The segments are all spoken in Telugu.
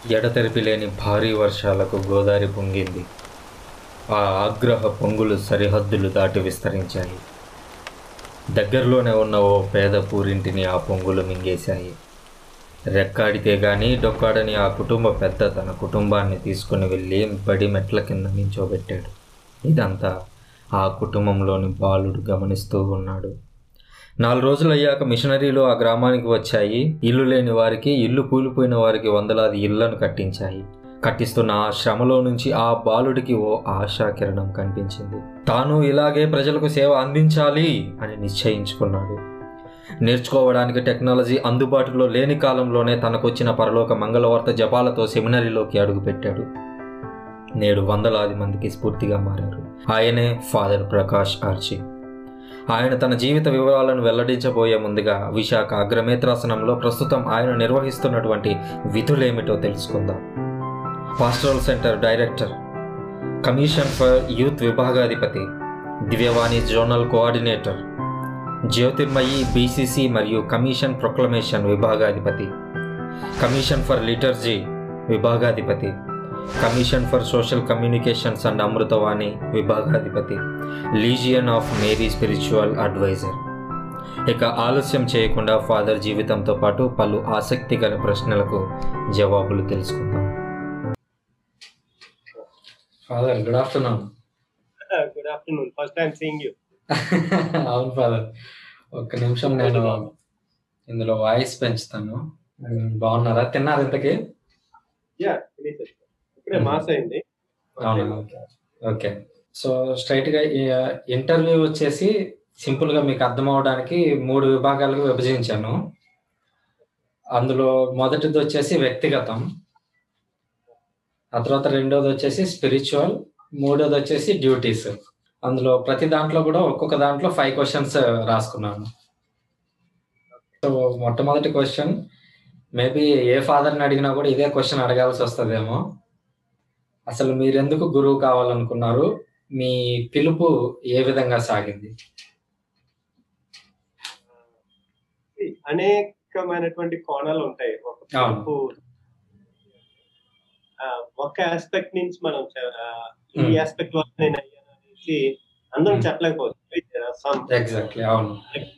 ఎడతెరిపి లేని భారీ వర్షాలకు గోదావరి పొంగింది ఆ ఆగ్రహ పొంగులు సరిహద్దులు దాటి విస్తరించాయి దగ్గరలోనే ఉన్న ఓ పేద పూరింటిని ఆ పొంగులు మింగేశాయి రెక్కాడితే గాని డొక్కాడని ఆ కుటుంబ పెద్ద తన కుటుంబాన్ని తీసుకుని వెళ్ళి బడి మెట్ల కింద నించోబెట్టాడు ఇదంతా ఆ కుటుంబంలోని బాలుడు గమనిస్తూ ఉన్నాడు నాలుగు రోజులు అయ్యాక మిషనరీలు ఆ గ్రామానికి వచ్చాయి ఇల్లు లేని వారికి ఇల్లు కూలిపోయిన వారికి వందలాది ఇళ్లను కట్టించాయి కట్టిస్తున్న ఆ శ్రమలో నుంచి ఆ బాలుడికి ఓ ఆశా కిరణం కనిపించింది తాను ఇలాగే ప్రజలకు సేవ అందించాలి అని నిశ్చయించుకున్నాడు నేర్చుకోవడానికి టెక్నాలజీ అందుబాటులో లేని కాలంలోనే తనకొచ్చిన పరలోక మంగళవార్త జపాలతో సెమినరీలోకి అడుగుపెట్టాడు నేడు వందలాది మందికి స్ఫూర్తిగా మారారు ఆయనే ఫాదర్ ప్రకాష్ ఆర్చి ఆయన తన జీవిత వివరాలను వెల్లడించబోయే ముందుగా విశాఖ అగ్రమేత్రాసనంలో ప్రస్తుతం ఆయన నిర్వహిస్తున్నటువంటి విధులేమిటో తెలుసుకుందాం pastoral centre director commission for youth విభాగాధిపతి Divyavani zonal coordinator Jyothirmayi BCC మరియు కమిషన్ ప్రొక్లమేషన్ విభాగాధిపతి కమిషన్ ఫర్ లిటర్జీ విభాగాధిపతి commission for social communications and Amruthavani విభాగాధిపతి legion of Mary spiritual adviser ఇక ఆలస్యం చేయకుండా ఫాదర్ జీవితంతో పాటు పలు ఆసక్తిగల ప్రశ్నలకు జవాబులు తెలుసుకుందాం father good afternoon good afternoon first time seeing you అవును ఫాదర్ ఒక్క నిమిషం నేను ఇందులో వాయిస్ పెంచుతాను బాగున్నారా తిన్నారు ఇంతకి యా ఇప్పుడే మాస్ అయింది అవునా ఓకే ఓకే సో స్ట్రైట్గా ఇంటర్వ్యూ వచ్చేసి సింపుల్గా మీకు అర్థం అవడానికి మూడు విభాగాలుగా విభజించాను అందులో మొదటిది వచ్చేసి వ్యక్తిగతం ఆ తర్వాత రెండోది వచ్చేసి స్పిరిచువల్ మూడోది వచ్చేసి డ్యూటీస్ అందులో ప్రతి దాంట్లో కూడా ఒక్కొక్క దాంట్లో ఫైవ్ క్వశ్చన్స్ రాసుకున్నాను సో మొట్టమొదటి క్వశ్చన్ మేబీ ఏ ఫాదర్ని అడిగినా కూడా ఇదే క్వశ్చన్ అడగాల్సి వస్తుందేమో అసలు మీరెందుకు గురువు కావాలనుకున్నారు మీ పిలుపు ఏ విధంగా సాగింది అనేకమైనటువంటి కోణాలు ఉంటాయి ఒక అవును. పిలుపు, ఆ, ఒక ఆస్పెక్ట్ నుంచి మనం చ- ఆ, ఈ Hmm. ఆస్పెక్ట్ వల్ల నేను అయ్యాను అనేసి అందరం Hmm. చెప్పలేకపోవచ్చు Some ఎగ్జాక్ట్లీ అవును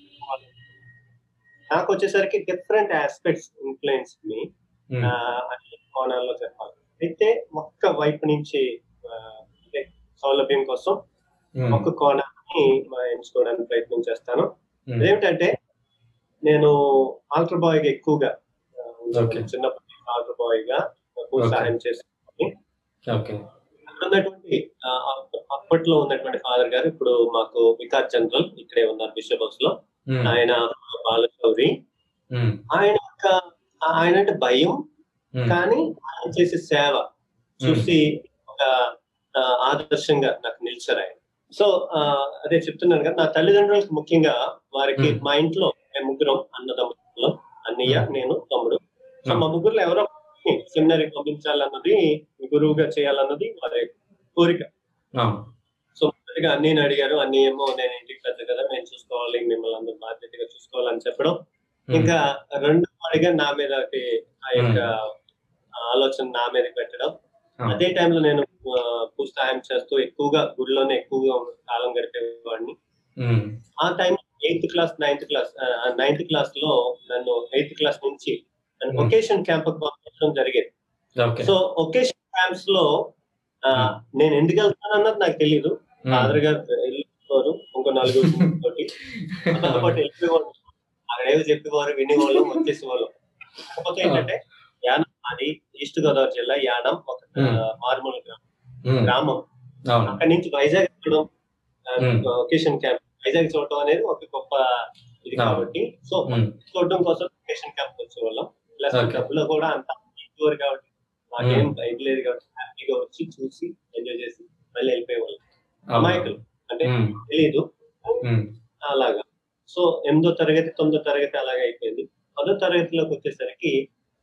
నాకు వచ్చేసరికి different aspects influence me um, అన్ని కోణాల్లో చెప్పాలి అయితే ఒక్క వైపు నుంచి ఆ, అంటే సౌలభ్యం కోసం ఉమ్, ఒక కోణాన్ని మా ఎంచుకోవడానికి ప్రయత్నం చేస్తాను ఉమ్, అదేమిటంటే నేను ఆల్టర్ బాయ్ గా ఎక్కువగా ఆ, Okay. చిన్నప్పటి నుంచి ఆల్టర్ బాయ్ గా ఎక్కువ Okay. సహాయం చేసి ఓకే అక్కడ ఉన్నటువంటి ఆ, అప్ప- అప్పట్లో ఉన్నటువంటి ఫాదర్ గారు ఇప్పుడు మాకు వికాస్ జనరల్ ఇక్కడే ఉన్నారు బిషప్ హౌస్ లో ఉమ్, ఆయన బాలశౌరి ఉమ్, ఆయన యొక్క ఆయన అంటే భయం ఉమ్, కానీ ఆయన చేసే సేవ చూసి ఒక ఆ, ఆదర్శంగా నాకు నిలిచారు ఆయన సో ఆ, అదే చెప్తున్నాను కదా నా తల్లిదండ్రులకు ముఖ్యంగా వారికి Hmm. మా ఇంట్లో మేము ముగ్గురం అన్నదమ్ములు అన్నయ్య Hmm. నేను తమ్ముడు సో Hmm. మా ముగ్గురులో ఎవరో సెమినరీ పంపించాలన్నది గురువుగా చేయాలన్నది వారి కోరిక అవును సో మొదటిగా అన్నయ్యని అడిగారు అన్నయ్య ఏమో నేను ఇంటికి పెద్ద కదా నేను చూసుకోవాలి మిమ్మల్ని అందరూ బాధ్యతగా చూసుకోవాలని చెప్పడం ఉమ్, ఇంకా రెండో వాడిగా నా మీదకి ఆ యొక్క ఆలోచన నా మీద పెట్టడం అవును. అదే టైంలో నేను ఆ, పూస్తాయం చేస్తూ ఎక్కువగా గుడిలోనే ఎక్కువగా కాలం గడిపేవాడిని ఉమ్, ఆ time eighth class ninth class ninth class లో నన్ను ఎయిత్ క్లాస్ నుంచి నన్ను Hmm. ఒకేషన్ క్యాంప్ పంపించడం జరిగేది ఓకే సో ఒకేషన్ క్యాంప్స్ లో ఆ, Hmm. నేను ఎందుకు వెళ్తాను అన్నది నాకు తెలియదు ఉమ్, ఫాదర్ గారు వెళ్ళిపోరు ఇంకో నలుగురు తోటి అతనితో పాటు వెళ్ళిపోయేవాళ్ళు అక్కడ ఏదో చెప్పేవారు వినేవాళ్ళు వచ్చేసేవాళ్ళు కాకపోతే ఏంటంటే యానం అది ఈస్ట్ గోదావరి జిల్లా యానం ఒక Hmm. మారుమూల గ్రామం ఉమ్, గ్రామం అవును అక్కడి నుంచి వైజాగ్ చూడడం Hmm. లొకేషన్ క్యాంప్ వైజాగ్ చూడటం అనేది ఒక గొప్ప ఇది Ah. కాబట్టి సో ఉమ్, చూడడం కోసం లొకేషన్ క్యాంప్ వచ్చేవాళ్ళం ప్లస్ Okay. డబ్బులో కూడా అంత ఇంటూర్ కాబట్టి మాకేం ఇది లేదు కాబట్టి హ్యాపీగా వచ్చి చూసి ఎంజాయ్ చేసి మళ్ళీ వెళ్ళిపోయేవాళ్ళం అవును. అమాయకులు అంటే ఉమ్, తెలియదు ఉమ్, అలాగా సో ఎనిమిదో తరగతి తొమ్మిదో తరగతి అలాగే అయిపోయింది పదో తరగతిలోకి వచ్చేసరికి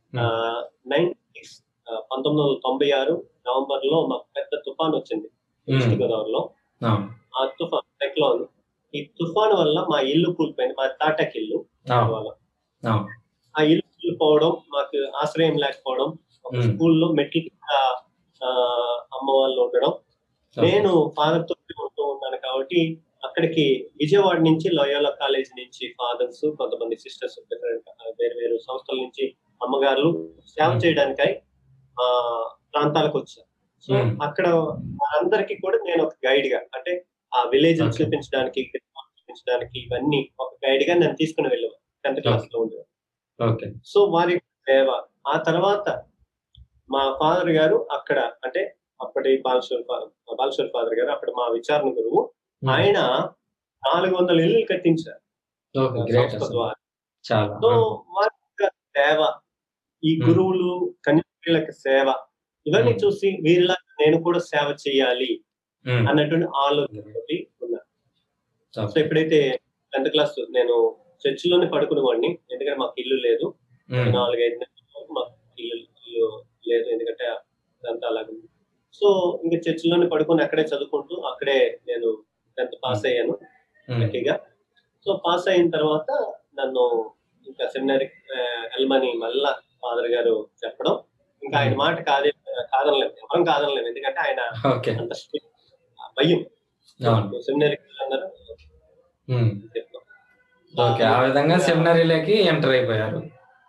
నైన్ సిక్స్ పంతొమ్మిది వందల తొంభై ఆరు నవంబర్ లో మాకు పెద్ద తుఫాన్ వచ్చింది ఈస్ట్ ఉమ్, గోదావరిలో అవును ఆ తుఫాన్ సైక్లోన్ ఈ తుఫాన్ వల్ల మా ఇల్లు కూలిపోయింది మా తాటకి ఇల్లు అవును వల్ల అవును ఆ ఇల్లు కూలిపోవడం మాకు ఆశ్రయం లేకపోవడం ఒక మ్మ్. స్కూల్లో మెట్ల కింద, ఆ, అమ్మ వాళ్ళు ఉండడం నేను ఫాదర్ తో ఉంటూ ఉన్నాను కాబట్టి అక్కడికి విజయవాడ నుంచి లోయోలా కాలేజ్ నుంచి ఫాదర్స్ కొంతమంది సిస్టర్స్ డిఫరెంట్ వేరు వేరు సంస్థల నుంచి అమ్మగారు సేవ Hmm. చేయడానికై ఆ ప్రాంతాలకు వచ్చాను సో Hmm. అక్కడ వాళ్ళందరికీ కూడా నేను ఒక గైడ్ గా అంటే ఆ విలేజ్ Okay. చూపించడానికి చూపించడానికి ఇవన్నీ ఒక గైడ్ గా నేను తీసుకుని వెళ్ళేవాను టెన్త్ క్లాస్ లో ఉండేవాడు ఓకే సో వారి సేవ ఆ తర్వాత మా ఫాదర్ గారు అక్కడ అంటే అప్పటి బాలశ్వర్ బాలశ్వర్ ఫాదర్ గారు అప్పుడు మా విచారణ గురువు ఆయన నాలుగు వందల ఇల్లు కట్టించారు ఓకే గ్రేట్ సంస్థ ద్వారా చాలా సో వారి యొక్క సేవ ఈ Hmm. గురువులు కన్యాకులకు సేవ ఇవన్నీ Hmm. చూసి వీరిలా నేను కూడా సేవ చేయాలి ఉమ్, అన్నటువంటి ఆలోచనతోటి ఉన్నా సో ఓకే. ఎప్పుడైతే టెన్త్ క్లాస్ నేను చర్చిలోనే పడుకునేవాడిని ఎందుకంటే మాకు ఇల్లు లేదు ఉమ్, నాలుగైదు నెలల వరకు మాకు ఇల్లు ఇల్లు లేదు ఎందుకంటే అదంతా అలాగే ఉంది సో ఇంకా చర్చిలోనే పడుకొని అక్కడే చదువుకుంటూ అక్కడే నేను టెన్త్ పాస్ అయ్యాను ఉమ్, లక్కీగా సో పాస్ అయిన తర్వాత నన్ను ఇంకా సెమినరీ వెళ్ళమని మళ్ళా ఫాదర్ గారు చెప్పడం ఇంకా ఆయన మాట కాదే కాదనలేము ఎవరం కాదనలేము ఎందుకంటే ఆయన ఓకే అంత strict, భయం అవును సెమినరీకి అన్నారు ఉమ్, చెప్తాం ఓకే ఆ విధంగా సెమినరీలోకి ఎంటర్ అయిపోయారు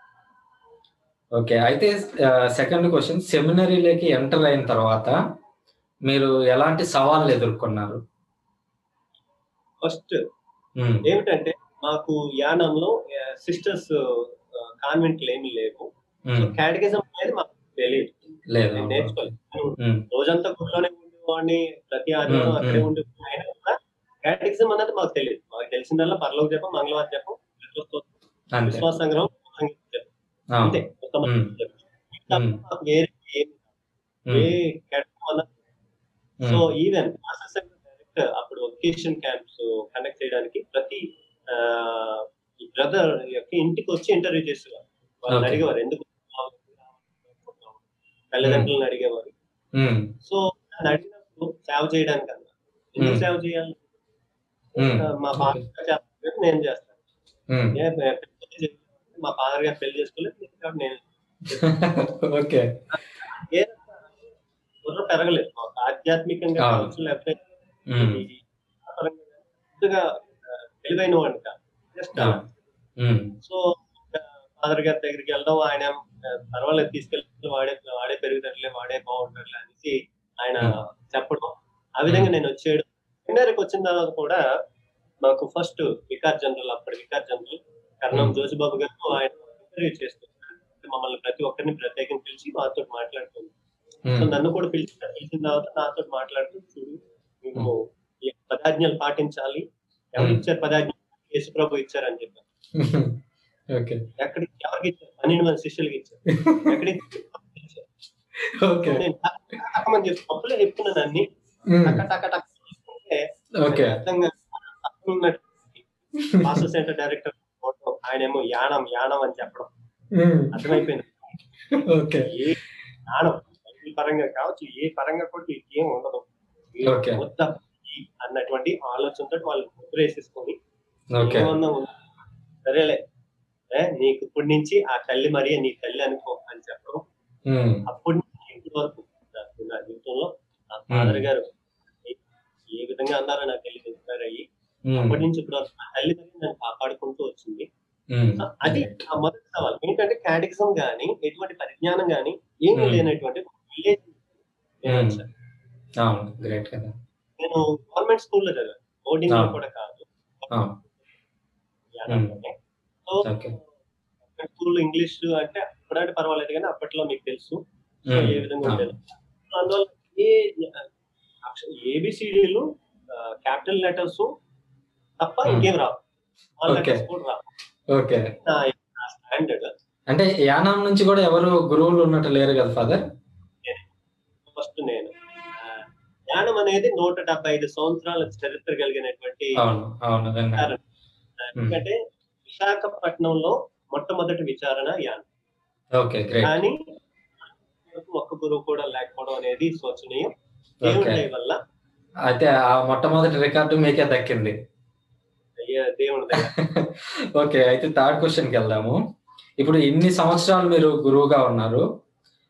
ఓకే అయితే సెకండ్ క్వశ్చన్ సెమినరీలోకి ఎంటర్ అయిన తర్వాత మీరు ఎలాంటి సవాళ్ళు ఎదుర్కొన్నారు ఫస్ట్ ఉమ్, ఏమిటంటే మాకు యానంలో సిస్టర్స్ కాన్వెంట్లు ఏమీ లేవు సో ఉమ్, క్యాటగిజం అనేది మాకు తెలియదు లేదు నేను నేర్చుకోలేదు ఉమ్, రోజంతా గుడిలోనే ఉండేవాడిని ప్రతి ఆదివారం మ్మ్, అక్కడే మ్మ్. ఉండి అయినా కూడా క్యాటగిజం అనేది మాకు తెలియదు మాకు తెలిసిందల్లా పరలోక జపం మంగళవారం జపం క్రిస్తోత్సవం, అంతే విశ్వాస సంగ్రహం సంగీత జపం. అవును. అంతే మొత్తం మ్మ్. జపం. ఇంకా మ్మ్. మాకు వేరే ఏం ఏ ఉమ్, క్యాటగిజం అన్నది ఉమ్, సో ఈవెన్ డైరెక్ట్ అప్పుడు ఒకేషన్ క్యాంప్స్ కండక్ట్ చేయడానికి ప్రతి ఆ, ఈ బ్రదర్ యొక్క ఇంటికి వచ్చి ఇంటర్వ్యూ చేసేవారు వాళ్ళని Okay. అడిగేవారు ఎందుకు తల్లిదండ్రులను అడిగేవారు ఉమ్, సో నన్ను అడిగినప్పుడు సేవ చేయడానికి అన్నా ఎందుకు Hmm. సేవ చేయాలి Hmm. ఆ, మా ఫాదర్ గారు చేస్తారు నేను చేస్తాను ఉమ్. ఏ, పె- పెళ్లి చేయాలి. మా ఫాదర్ గారు పెళ్లి చేసుకోలేదు కాబట్టి నేను ఓకే ఏ బుర్ర పెరగలేదు మాకు ఆధ్యాత్మికంగా అవును. కావచ్చు లేకపోతే ఉమ్, ఈ పరంగా పెద్దగా ఆ, తెలివైన వాడిని కాదు జస్ట్ అవును. ఉమ్, సో ఫాదర్ గారి దగ్గరికి వెళ్ళడం ఆయన ఆ, పర్వాలేదు తీసుకెళ్ళి వాడే వాడే పెరుగుతారులే వాడే బాగుంటారులే అనేసి ఆయన Hmm. చెప్పడం ఆ విధంగా నేను వచ్చేయడం సెమినారికి వచ్చిన తర్వాత కూడా మాకు ఫస్ట్ వికార్ జనరల్ అప్పటి vicar general Karnam Hmm. Josibabu గారు ఆయన ఇంటర్వ్యూ చేస్తున్నారు మమ్మల్ని ప్రతి ఒక్కరిని ప్రత్యేకంగా పిలిచి మాతో మాట్లాడుతుంది సో ఉమ్, నన్ను కూడా పిలిచారు పిలిచిన తర్వాత నాతో మాట్లాడుతూ చూడు మేము ఈ పదాజ్ఞలు పాటించాలి ఎవరు Hmm. ఇచ్చారు పదాజ్ఞ యేసు ప్రభు ఇచ్చారని చెప్పారు ఓకే ఎక్కడికి ఎవరికి ఇచ్చారు పన్నెండు మంది శిష్యులకి ఇచ్చారు ఎక్కడికి ఇచ్చారు? ఓకే నేను టక టక టకమని చెప్పి పప్పులే చెప్తున్నాను అన్ని ఉమ్, టక టక టక చెప్తుంటే ఓకే అర్థంగా మాస్టర్ సెంటర్ డైరెక్టర్ ఆయన ఏమో యానం యానం అని చెప్పడం ఉమ్, అర్థమైపోయింది ఓకే ఏ యానం బైబిల్ పరంగా కావచ్చు ఏ పరంగా కూడా వీళ్ళకి ఏం ఉండదు వీళ్ళు Okay. మొత్తం ఈ అన్నటువంటి ఆలోచనతో వాళ్ళు ముద్రేసేసుకొని ఓకే ఏమన్నా ఉందా? సరేలే ఏ, నీకు ఇప్పటి నుంచి ఆ తల్లి మరియ నీ తల్లి అనుకో అని చెప్పడం ఉమ్, అప్పటి నుంచి ఇప్పటి వరకు నాకు నా జీవితంలో నా ఫాదర్ గారు ఏ- ఏ విధంగా అన్నారో నాకు తెలియదు ఇన్స్పైర్ అయ్యి ఉమ్, అప్పటి నుంచి ఇప్పటి వరకు నా తల్లి మరి నన్ను కాపాడుకుంటూ వచ్చింది ఉమ్, సో అది ఆ మొదటి సవాల్ ఏంటంటే క్యాటిక్సం గానీ ఎటువంటి పరిజ్ఞానం గానీ ఏమీ Hmm. లేనటువంటి విలేజ్ Hmm. అవును గ్రేట్ కదా నేను గవర్నమెంట్ స్కూల్లో చదివాను బోర్డింగ్ లో Ah. కూడా కాదు అవును యానంలోనే. సో ఓకే స్కూల్ ఇంగ్లీష్ అంటే ఇప్పుడంటే పర్వాలేదు కానీ అప్పట్లో మీకు తెలుసు సో ఉమ్, ఏ విధంగా అవును. ఉండేది అందువల్ల ఏ ఏబిసిడీలు క్యాపిటల్ లెటర్స్ తప్ప Hmm. ఇంకేం రావు స్మాల్ Okay. లెటర్స్ కూడా రావు ఓకే నా స్టాండర్డ్ అంటే యానాం నుంచి కూడా ఎవరు గురువులు ఉన్నట్టు లేరు కదా ఫాదర్ ఫస్ట్ నేను ఆ, జ్ఞానం అనేది నూట డెబ్బై ఐదు సంవత్సరాల చరిత్ర కలిగినటువంటి అవును అవును విన్నా. విచారణ. ఎందుకంటే విశాఖపట్నంలో మొట్టమొదటి విచారణ యానం ఓకే గ్రేట్ కానీ ఒక్క గురువు కూడా లేకపోవడం అనేది శోచనీయం దేవుడి ఓకే దయ వల్ల అయితే ఆ మొట్టమొదటి రికార్డు మీకే దక్కింది అయ్యా దేవుడి దయ ఓకే అయితే థర్డ్ క్వశ్చన్కి వెళ్దాము ఇప్పుడు ఇన్ని సంవత్సరాలు మీరు గురువుగా ఉన్నారు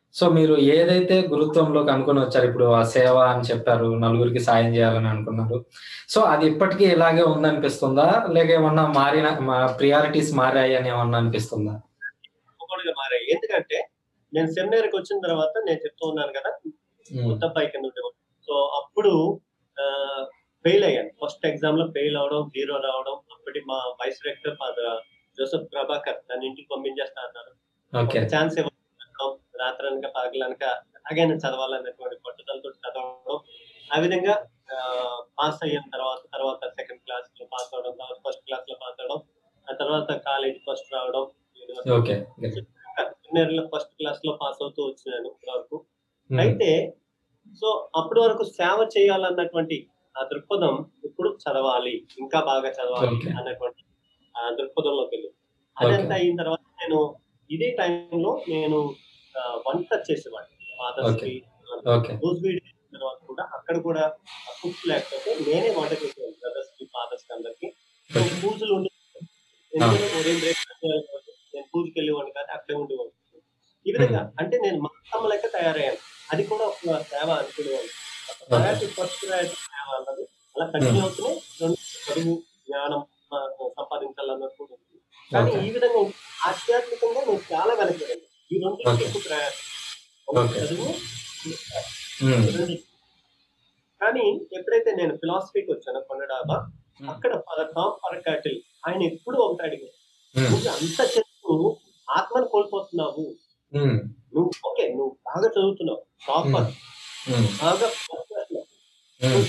సో మీరు ఏదైతే గురుత్వంలోకి అనుకుని వచ్చారు ఇప్పుడు ఆ సేవ అని చెప్పారు నలుగురికి సాయం చేయాలని అనుకున్నారు సో అది ఇప్పటికీ ఇలాగే ఉందనిపిస్తుందా లేక ఏమన్నా మారిన ప్రియారిటీస్ మారాయి అని ఏమన్నా అనిపిస్తుందా తప్పకుండా మారాయి ఎందుకంటే నేను సెమినార్కి వచ్చిన తర్వాత నేను చెప్తూ ఉన్నాను కదా ఉమ్, ముద్దబ్బాయి కింద ఉండేవాడు సో అప్పుడు ఫెయిల్ అయ్యాను ఫస్ట్ ఎగ్జామ్ లో ఫెయిల్ అవడం జీరో రావడం అప్పటి మా vice director father Joseph Prabhakar నన్ను ఇంటికి పంపించేస్తా అన్నారు ఓకే ఛాన్స్ ఇవ్వడం రాత్రనక పగలనక అలాగైనా చదవాలన్నటువంటి పట్టుదలతో చదవడం ఆ విధంగా పాస్ అయిన తర్వాత తర్వాత సెకండ్ క్లాస్ లో పాస్ అవడం తర్వాత ఫస్ట్ క్లాస్ లో పాస్ అవడం ఆ తర్వాత కాలేజ్ ఫస్ట్ రావడం ఓకే జూనియర్ లో ఫస్ట్ క్లాస్ లో పాస్ అవుతూ వచ్చినాను ఇప్పటివరకు ఉమ్, అయితే సో అప్పటి వరకు సేవ చేయాలన్నటువంటి ఆ దృక్పథం ఇప్పుడు చదవాలి ఇంకా బాగా చదవాలి Okay. అన్నటువంటి ఆ దృక్పథంలోకి వెళ్ళి అదంతా అయిన తర్వాత నేను ఇదే టైంలో నేను ఆ, వంట చేసేవాడిని ఫాదర్స్ కి ఓకే రోజు వీడియో తర్వాత కూడా అక్కడ కూడా కుక్ లేకపోతే నేనే వంట చేసేవాడిని బ్రదర్స్ కి ఫాదర్స్ కి అందరికి సో పూజలు ఉండే ఎందుకంటే ఉదయం బ్రేక్ఫాస్ట్ చేయాలి కాబట్టి నేను పూజకి వెళ్ళేవాడిని కాదు అక్కడే ఉండేవాడిని ఈ విధంగా అంటే నేను మొత్తం లెక్క తయారయ్యాను అది కూడా ఒక సేవ అనుకునేవాడిని ప్రయారిటీ ఫస్ట్ ప్రయారిటీ సేవ అన్నది అలా కంటిన్యూ అవుతూనే రెండు చదువు జ్ఞానం ఆ, సంపాదించాలన్నది కూడా ఉంది కానీ Okay. ఈ విధంగా ఉంది. ఆధ్యాత్మికంగా నేను చాలా వెనకబడింది ఈ రెండు Okay. ఎక్కువ ప్రయారిటీ Okay. చదువు ఉమ్, రెండు. కానీ ఎప్పుడైతే నేను ఫిలాసఫీకి వచ్చానో కొండడాబా అక్కడ ఫాదర్ టామ్ పరకాటిల్ ఆయన ఎప్పుడు ఒకటి అడిగారు ఉమ్, నువ్వు అంత చదువు ఆత్మను కోల్పోతున్నావు ఉమ్, నువ్వు ఓకే నువ్వు బాగా చదువుతున్నావు టాపర్ ఉమ్, బాగా ఉమ్,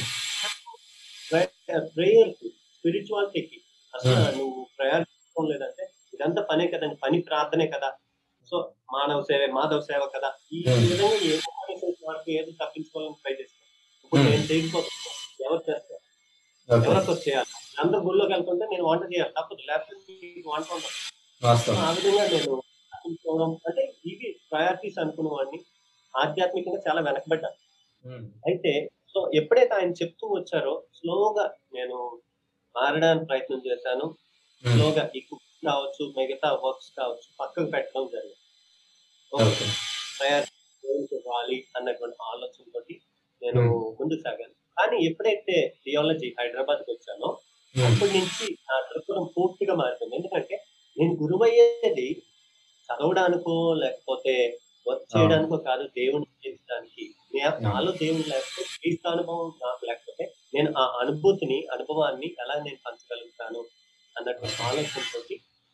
ప్రేయర్ కి స్పిరిచువాలిటీకి అసలు Hmm. నువ్వు ప్రయాణం లేదంటే ఇదంతా పనే కదండి పని ప్రార్థనే కదా సో మానవ సేవ మాధవ సేవ కదా ఈ Hmm. విధంగా ఏ organization వారికి ఏదో తప్పించుకోవాలని ట్రై చేస్తాను ఇప్పుడు Hmm. నేను చేయకపోతున్నాను ఎవరు చేస్తారు ఓకే ఎవరికి చేయాలి అందరు గుళ్ళోకి వెళ్తుంటే నేను వంట చేయాలి తప్పదు లేకపోతే మీకు వంట ఉండదు సో వాస్తవం ఆ విధంగా నేను తప్పించుకోవడం అంటే ఇవి ప్రయారిటీస్ అనుకున్న వాడిని ఆధ్యాత్మికంగా చాలా వెనకబడ్డాను ఉమ్, అయితే సో ఎప్పుడైతే ఆయన చెప్తూ వచ్చారో స్లోగా నేను మారడానికి ప్రయత్నం చేశాను ఉమ్, స్లోగా ఈ కుక్ కావచ్చు మిగతా వర్క్స్ కావచ్చు పక్కకు పెట్టడం జరిగింది ఓకే ప్రయారిటీ ఇవ్వాలి అన్నటువంటి ఆలోచనతో నేను Hmm. ముందుకు సాగాను కానీ ఎప్పుడైతే థియాలజీ హైదరాబాద్కి వచ్చానో ఉమ్, అప్పటి నుంచి నా దృక్పథం పూర్తిగా మారిపోయింది ఎందుకంటే నేను గురువయ్యేది చదవడానికో లేకపోతే వర్క్ చేయడానికో కాదు దేవుని జీవించడానికి నే- నాలో దేవుడు లేకపోతే క్రీస్తు అనుభవం నాకు లేకపోతే నేను ఆ అనుభూతిని అనుభవాన్ని ఎలా నేను పంచగలుగుతాను అన్నటువంటి ఆలోచనతో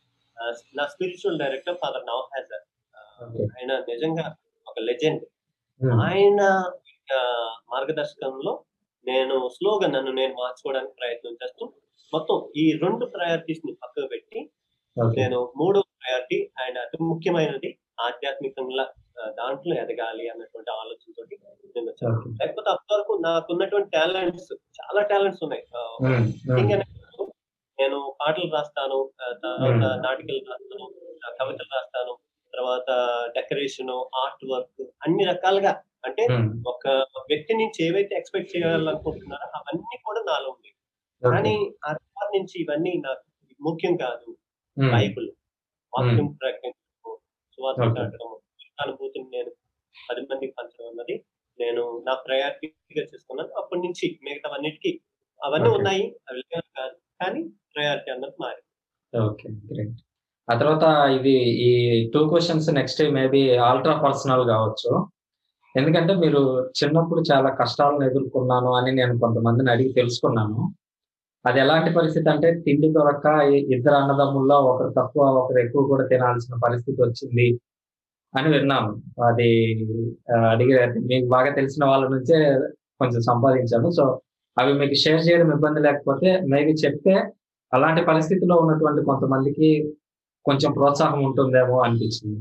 నా స్పిరిచువల్ డైరెక్టర్ ఫాదర్ నవ్ హ్యాజర్ ఓకే ఆయన నిజంగా ఒక లెజెండ్ ఉమ్, ఆయన ఆ, మార్గదర్శకంలో నేను స్లోగా నన్ను నేను మార్చుకోవడానికి ప్రయత్నం చేస్తూ మొత్తం ఈ రెండు ప్రయారిటీస్ ని పక్కకు పెట్టి ఓకే నేను మూడో ప్రయారిటీ అండ్ అతి ముఖ్యమైనది ఆధ్యాత్మికంగా ఆ, దాంట్లో ఎదగాలి అన్నటువంటి ఆలోచనతో నేను వచ్చాను ఓకే లేకపోతే అప్పటి వరకు నాకున్నటువంటి టాలెంట్స్ చాలా టాలెంట్స్ ఉన్నాయి ఆ, ఉమ్, ఉమ్, thing అనేది కాదు. నేను పాటలు రాస్తాను ఆ, తర్వాత Hmm. నాటికలు రాస్తాను ఆ, కవితలు రాస్తాను తర్వాత డెకరేషన్ ఆర్ట్ వర్క్ అన్ని రకాలుగా అంటే ఉమ్, ఒక వ్యక్తి నుంచి ఏవైతే ఎక్స్పెక్ట్ చేయాలనుకుంటున్నారో అవన్నీ కూడా నాలో ఉంది ఓకే. కానీ ఆ తర్వాత నుంచి ఇవన్నీ నాకు ముఖ్యం కాదు ఉమ్, బైబుల్ వాక్యం ప్రకటించడం సువార్త Okay. చాటడం అనుభూతిని నేను పది మందికి పంచడం అన్నది నేను నా ప్రయారిటీగా చేసుకున్నాను అప్పటి నుంచి మిగతావన్నిటికీ అవన్నీ Okay. ఉన్నాయి అవి లేవు కాదు కానీ ప్రయారిటీ అన్నది మారి ఓకే గ్రేట్ ఆ తర్వాత ఇది ఈ two questions next maybe ultra personal కావచ్చు ఎందుకంటే మీరు చిన్నప్పుడు చాలా కష్టాలను ఎదుర్కొన్నాను అని నేను కొంతమందిని అడిగి తెలుసుకున్నాను అది ఎలాంటి పరిస్థితి అంటే తిండి దొరక్క ఇ- ఇద్దరు అన్నదమ్ముల్లో ఒకరు తక్కువ ఒకరు ఎక్కువ కూడా తినాల్సిన పరిస్థితి వచ్చింది అని విన్నాను అది ఆ, అడిగి మీకు బాగా తెలిసిన వాళ్ళ నుంచే కొంచెం సంపాదించాను సో అవి మీకు షేర్ చేయడం ఇబ్బంది లేకపోతే మేబీ చెప్తే అలాంటి పరిస్థితిలో ఉన్నటువంటి కొంతమందికి కొంచెం ప్రోత్సాహం ఉంటుందేమో అనిపించింది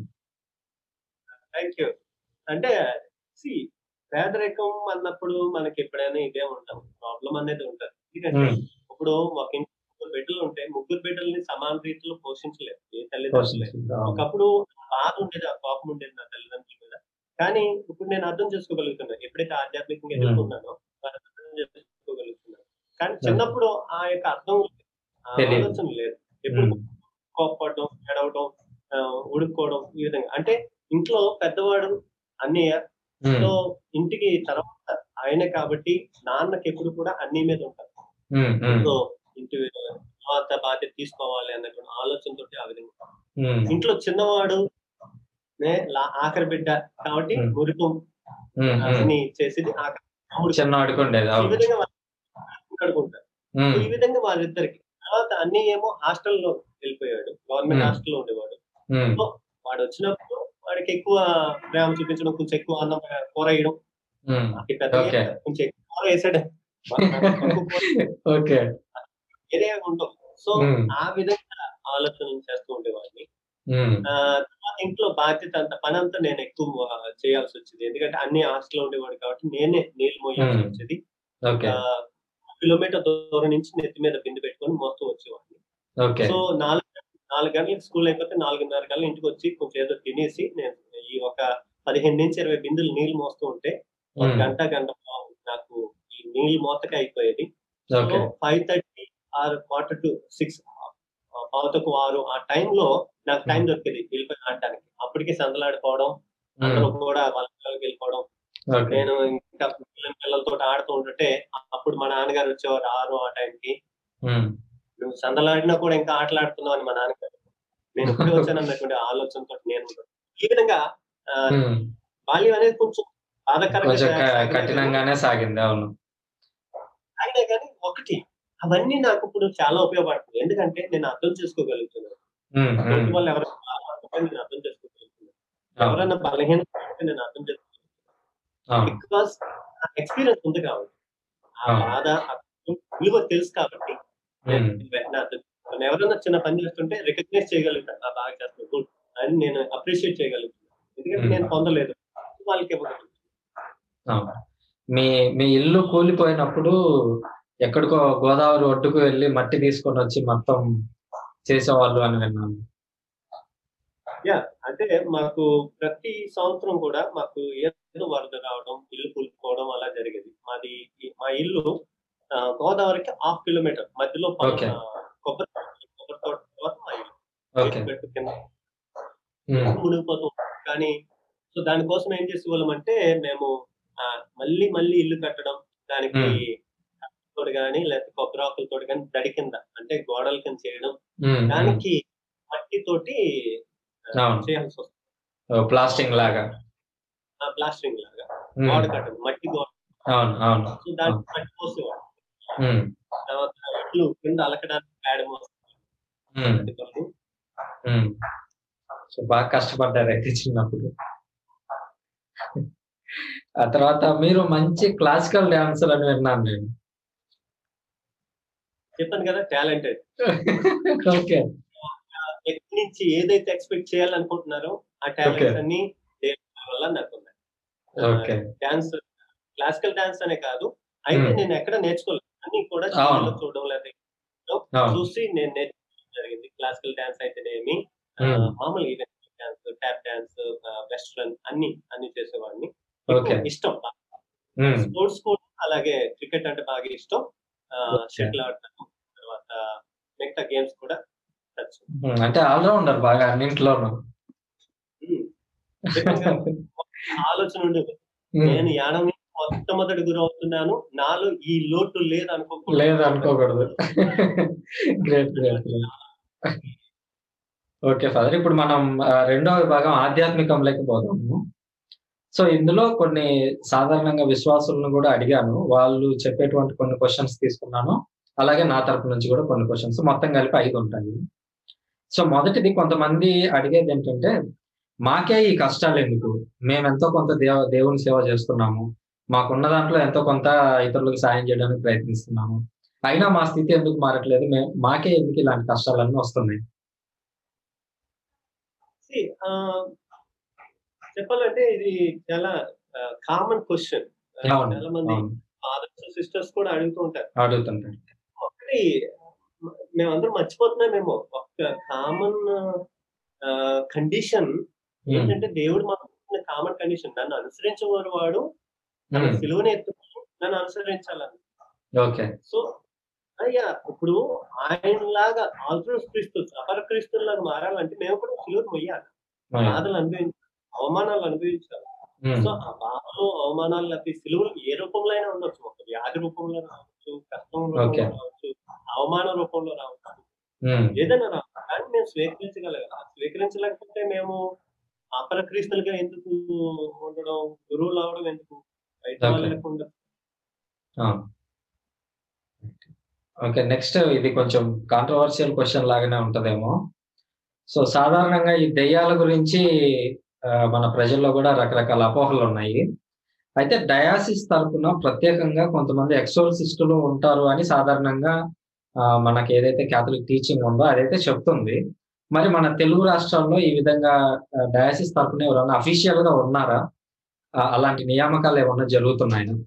థ్యాంక్ యూ అంటే సి పేదరికం అన్నప్పుడు మనకి ఎప్పుడైనా ఇదే ఉంటాం ప్రాబ్లం అనేది ఉంటుంది ఎందుకంటే ఉమ్, ఇప్పుడు ఒక ఇంట్లో ముగ్గురు బిడ్డలు ఉంటే ముగ్గురు బిడ్డల్ని సమాన రీతిలో పోషించలేదు ఏ తల్లిదండ్రులు పోషించింది. అవును. ఒకప్పుడు బాధ ఉండేది ఆ కోపం ఉండేది నా తల్లిదండ్రుల మీద కానీ ఇప్పుడు నేను అర్థం చేసుకోగలుగుతున్నాను ఎప్పుడైతే ఆధ్యాత్మికంగా Hmm. ఎదుర్కొన్నానో వాటిని అర్థం చేసుకోగలుగుతున్నాను కానీ చిన్నప్పుడు ఆ యొక్క అర్థం లేదు. ఆ తెలియదు. ఆలోచన లేదు ఎప్పుడు ఉమ్, కోపపడడం ఏడవడం ఆ, ఉడుక్కోవడం ఈ విధంగా అంటే ఇంట్లో పెద్దవాడు అన్నయ్య ఉమ్, సో ఇంటికి తర్వాత ఆయన కాబట్టి నాన్నకి ఎప్పుడు కూడా అన్ని మీద ఉంటారు ఉమ్, ఉమ్, సో ఇంటి తర్వాత బాధ్యత తీసుకోవాలి అన్నటువంటి ఆలోచనతో ఆ విధంగా ఉమ్, ఇంట్లో చిన్నవాడు నే లా- ఆఖరి బిడ్డ కాబట్టి Hmm. మురికం ఉమ్, ఉమ్. అని చేసేది ఆఖరి తమ్ముడు. చిన్నవాడికి ఉండేది ఈ అవును విధంగా వాళ్ళు కడుకుంటారు ఉమ్, ఈ విధంగా వాళ్ళిద్దరికి తర్వాత అన్ని ఏమో హాస్టల్లో వెళ్ళిపోయాడు గవర్నమెంట్ Hmm. హాస్టల్లో ఉండేవాడు ఉమ్, వాడు వచ్చినప్పుడు వాడికి ఎక్కువ ప్రేమ చూపించడం కొంచెం ఎక్కువ అన్నం కూర వేయడం ఉమ్, ఈ పెద్ద Okay. కొంచెం ఎక్కువ కూర వేసాడు ఓకే ఏరియా ఉంటాం సో Hmm. ఆ విధంగా ఆలోచనలు చేస్తూ ఉండేవాడిని ఉమ్, ఆ, తర్వాత ఇంట్లో బాధ్యత అంత పని అంతా నేను ఎక్కువ ఆ, చేయాల్సి వచ్చింది ఎందుకంటే అన్ని హాస్టల్లో ఉండేవాడు కాబట్టి నేనే నీళ్ళు మోయాల్సి Hmm. వచ్చేది ఓకే ఆ, కిలోమీటర్ దూరం నుంచి నెత్తి మీద బిందు పెట్టుకొని మోస్తూ వచ్చేవాడిని ఓకే సో నాలుగు నాలుగు గంటలకు స్కూల్ అయిపోతే నాలుగున్నర కల్లా ఇంటికి వచ్చి కొంచెం ఏదో తినేసి నేను ఈ ఒక పదిహేను నుంచి ఇరవై బిందులు నీళ్లు మోస్తూ ఉంటే ఒక ఉమ్, గంట గంట పావు నాకు ఈ నీళ్లు మోతకే అయిపోయేది so okay five thirty or quarter to six పావుతకు ఆరు ఆ టైంలో నాకు టైం దొరికేది వెళ్ళిపోయి ఆడటానికి అప్పటికే సందలాడుకోవడం అందరూ కూడా వాళ్ళ పిల్లలకి వెళ్ళిపోవడం ఓకే నేను ఇంకా పిల్లల పిల్లలతో ఆడుతూ ఉంటుంటే అప్పుడు మా నాన్నగారు వచ్చేవారు ఆరు ఆ టైంకి ఉమ్, నువ్వు సందలాడినా కూడా ఇంకా ఆటలాడుతున్నావు అని మా నాన్నగారు నేను ఇప్పుడే వచ్చాను అన్నటువంటి ఆలోచనతో నేను ఉన్నాను. ఈ విధంగా ఆ, ఉమ్. బాల్యం అనేది కొంచెం బాధాకరంగా కొంచెం క- సాగినా కఠినంగానే సాగింది అవును అయినా కానీ ఒకటి అవన్నీ నాకు ఇప్పుడు చాలా ఉపయోగపడుతుంది ఎందుకంటే నేను అర్థం చేసుకోగలుగుతున్నాను ఉమ్, ఉమ్, తోటి వాళ్ళు ఎవరైనా బాధపడితే నేను అర్థం చేసుకోగలుగుతున్నాను అవును ఎవరైనా బలహీన నేను అర్థం చేసుకోగలుగుతున్నాను అవును బికాస్ ఎక్స్పీరియన్స్ ఉంది కాబట్టి ఆ అవును. బాధ ఆ విలువ తెలుసు కాబట్టి నేను ఉమ్, వెంటనే అర్థం చేసుకుంటాను. ఎవరైనా చిన్న పని చేస్తుంటే రికగ్నైజ్ చేయగలుగుతాను ఆ బాగా చేస్తున్నాను గుడ్ అని నేను అప్రిషియేట్ చేయగలుగుతాను ఎందుకంటే Hmm. నేను పొందలేదు వాళ్ళకి ఇవ్వగలుగుతాను అవును మీ మీ ఇల్లు కూలిపోయినప్పుడు ఎక్కడికో గోదావరి ఒడ్డుకు వెళ్ళి మట్టి తీసుకొని వచ్చి మొత్తం చేసేవాళ్ళు అని విన్నాను యా అంటే మాకు ప్రతి సంవత్సరం కూడా మాకు ఏదో వరద రావడం ఇల్లు కూలిపోవడం అలా జరిగేది మాది ఈ- మా ఇల్లు ఆ, గోదావరికి హాఫ్ కిలోమీటర్ మధ్యలో ప- Okay. ఆ, కొబ్బరి కొబ్బరి తోట తర్వాత మా ఇల్లు ఓకే చెట్టు కింద ఉమ్, మునిగిపోతూ ఉంటాం. కానీ సో దానికోసం ఏం చేసేవాళ్ళం అంటే మేము ఆ, మళ్ళీ మళ్ళీ ఇల్లు కట్టడం దానికి తోటి కానీ లేకపోతే కొబ్బరి ఆకులతో కానీ దడి కింద అంటే గోడల కింద చేయడం ఉమ్, ఉమ్. దానికి మట్టి తోటి ఆ, అవును. చేయాల్సి వస్తుంది ఓ, ప్లాస్టింగ్ లాగా ప్లాస్టరింగ్ లాగా ఉమ్, గోడ కట్టడం మట్టి గోడ అవును అవును సో దానికి మట్టి పోసేవాడు ఉమ్, తర్వాత ఇల్లు కింద అలకడానికి ప్యాడ్ ఉమ్, మోసేవాళ్ళు ఉమ్. సో బాగా కష్టపడ్డారు అయితే చిన్నప్పుడు ఆ తర్వాత మీరు మంచి క్లాసికల్ డాన్సర్ అని విన్నాను నేను చెప్పాను కదా టాలెంటెడ్ ఓకే ఎక్కడి నుంచి ఏదైతే ఎక్స్పెక్ట్ చేయాలనుకుంటున్నారో ఆ Okay. టాలెంట్స్ అన్ని దేవుడి వల్ల నాకు ఉన్నాయి ఓకే డాన్స్ క్లాసికల్ డాన్స్ అనే కాదు అయితే Hmm. నేను ఎక్కడ నేర్చుకోలేదు అన్ని కూడా అవును. టీవీలో చూడడం లేదా అవును చూసి నేను నేర్చుకోవడం జరిగింది క్లాసికల్ డాన్స్ అయితేనేమి ఆ, Hmm. మామూలు event dance tap dance western అన్ని అన్ని చేసేవాడిని ఓకే ఎక్కువ ఇష్టం ఉమ్, స్పోర్ట్స్ కూడా అలాగే క్రికెట్ అంటే బాగా ఇష్టం Okay. షటిల్ ఆడతాను తర్వాత మిగతా గేమ్స్ కూడా touch. ఉమ్, అంటే ఆల్రౌండర్ బాగా అన్నింటిలోనూ Hmm. నిజంగా ఆలోచన ఉండేది ఉమ్, నేను యానం నుంచి మొట్టమొదటి గురి అవుతున్నాను నాలో ఈ లోటు లేదు అనుకోకూడదు లేదు అనుకోకూడదు గ్రేట్ గ్రేట్ ఓకే ఫాదర్ ఇప్పుడు మనం ఆ, రెండో విభాగం ఆధ్యాత్మికంలోకి పోదాము సో ఇందులో కొన్ని సాధారణంగా విశ్వాసులను కూడా అడిగాను వాళ్ళు చెప్పేటువంటి కొన్ని క్వశ్చన్స్ తీసుకున్నాను అలాగే నా తరపు నుంచి కూడా కొన్ని క్వశ్చన్స్ మొత్తం కలిపి ఐదు ఉంటాయి సో మొదటిది కొంతమంది అడిగేది ఏంటంటే మాకే ఈ కష్టాలు ఎందుకు మేము ఎంతో కొంత దేవ దేవుని సేవ చేస్తున్నాము మాకున్న దాంట్లో ఎంతో కొంత ఇతరులకు సాయం చేయడానికి ప్రయత్నిస్తున్నాము అయినా మా స్థితి ఎందుకు మారట్లేదు మేము మాకే ఎందుకు ఇలాంటి కష్టాలన్నీ వస్తున్నాయి See, ఆ, చెప్పాలంటే ఇది చాలా కామన్ క్వశ్చన్ అవును చాలా మంది అవును ఫాదర్స్ సిస్టర్స్ కూడా అడుగుతూ ఉంటారు అడుగుతుంటారు ఒకటి మేమందరం మర్చిపోతున్నామేమో ఒక కామన్ కండిషన్ ఏంటంటే దేవుడు మాకు కామన్ కండిషన్ నన్ను అనుసరించేవాడు వాడు తన సిలువని ఎత్తుకుని నన్ను అనుసరించాలని ఓకే సో అయ్యా ఇప్పుడు ఆయన లాగా ఆల్టర్స్ క్రీస్తు అపర క్రీస్తులాగా మారాలంటే మేము కూడా సిలువను మొయ్యాలి బాధలు అనుభవించాలి అవమానాలు అనుభవించాలి ఉమ్, సో ఆ బాధలు అవమానాలు లేకపోతే సిలువలు ఏ రూపంలో అయినా ఉండొచ్చు ఒక వ్యాధి రూపంలో రావచ్చు కష్టం Okay. రూపంలో రావచ్చు అవమాన రూపంలో రావచ్చు ఉమ్, ఏదైనా రావచ్చు కానీ మేము స్వీకరించగలగాలి స్వీకరించలేకపోతే మేము అపర క్రీస్తులుగా ఎందుకు ఉండడం గురువులు అవడం ఎందుకు బయట Okay. వాళ్ళకు ఉండదు ఆ. ఓకే నెక్స్ట్ ఇది కొంచెం కాంట్రవర్షియల్ క్వశ్చన్ లాగానే ఉంటదేమో సో సాధారణంగా ఈ దెయ్యాల గురించి ఆ, మన ప్రజల్లో కూడా రకరకాల అపోహలు ఉన్నాయి అయితే డయాసిస్ తరపున ప్రత్యేకంగా కొంతమంది ఎక్సోర్సిస్టులు ఉంటారు అని సాధారణంగా ఆ, మనకి ఏదైతే క్యాథలిక్ టీచింగ్ ఉందో అదైతే చెప్తుంది మరి మన తెలుగు రాష్ట్రాల్లో ఈ విధంగా ఆ, డయాసిస్ తరపున ఎవరైనా అఫీషియల్ గా ఉన్నారా ఆ, అలాంటి నియామకాలు ఏమన్నా జరుగుతున్నాయా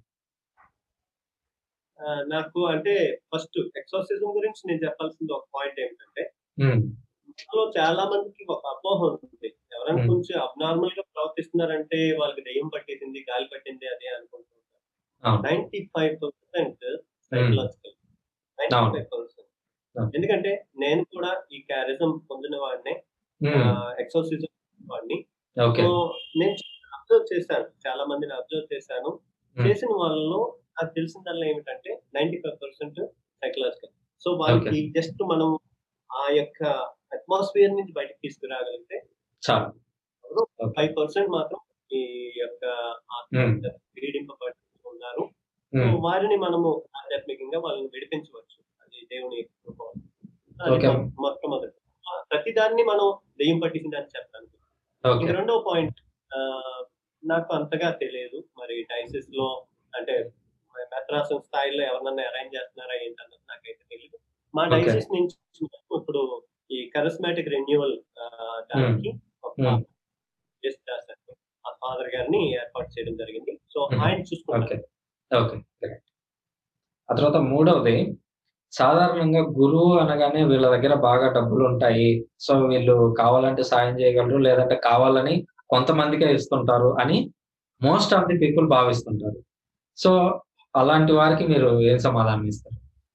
ఆ, నాకు అంటే ఫస్ట్ ఎక్సోసిజం గురించి నేను చెప్పాల్సింది ఒక పాయింట్ ఏంటంటే ఉమ్, లో చాలా మందికి ఒక అపోహ ఉంటుంది ఎవరైనా Hmm. కొంచెం అబ్నార్మల్ గా ప్రవర్తిస్తున్నారంటే వాళ్ళకి దెయ్యం పట్టేసింది గాలి పట్టింది అదే అనుకుంటుంటారు అవును. Ninety five percent psychological ninety అవును. ఫైవ్ పర్సెంట్ అవును. ఎందుకంటే నేను కూడా ఈ క్యారిజం పొందిన వాడినే ఉమ్, ఎక్సోసిజం వాడిని ఓకే సో నేను అబ్జర్వ్ చేశాను చాలా మందిని అబ్జర్వ్ చేశాను Hmm. చేసిన వాళ్ళలో నాకు తెలిసిందల్లా ఏమిటంటే ninety five percent psychological so వాళ్ళకి జస్ట్ మనం ఆ యొక్క అట్మాస్ఫియర్ నుంచి బయటకు తీసుకురాగలిగితే చాలు ఫైవ్ పర్సెంట్ మాత్రం ఈ యొక్క Hmm. పీడింపబడి ఉన్నారు ఉమ్, సో వారిని మనము ఆధ్యాత్మికంగా వాళ్ళని విడిపించవచ్చు అది దేవుని యొక్క కృప. అది Okay. మొ- మొట్టమొదటి ఆ, ప్రతిదాన్ని మనం దెయ్యం పట్టించిందని చెప్తాను ఓకే ఇక రెండో పాయింట్ నాకు అంతగా తెలియదు మరి డైసిస్ లో అంటే మెత్రాసం స్థాయిలో ఎవరినన్నా అరేంజ్ చేస్తున్నారా ఏంటన్నది నాకైతే తెలియదు మా Okay. డైసిస్ నుంచి ఇప్పుడు ఈ కరిస్మాటిక్ రెన్యువల్ దానికి ఒక Hmm. గెస్ట్ చేశారు ఆ ఫాదర్ గారిని ఏర్పాటు చేయడం జరిగింది సో Hmm. ఆయన చూసుకుంటారు ఓకే ఓకే correct. ఆ తర్వాత మూడవది సాధారణంగా గురువు అనగానే వీళ్ళ దగ్గర బాగా డబ్బులు ఉంటాయి సో వీళ్ళు కావాలంటే సాయం చేయగలరు లేదంటే కావాలని కొంతమందికే ఇస్తుంటారు అని మోస్ట్ ఆఫ్ ది పీపుల్ భావిస్తుంటారు సో అలాంటి వారికి మీరు ఏం సమాధానం ఇస్తారు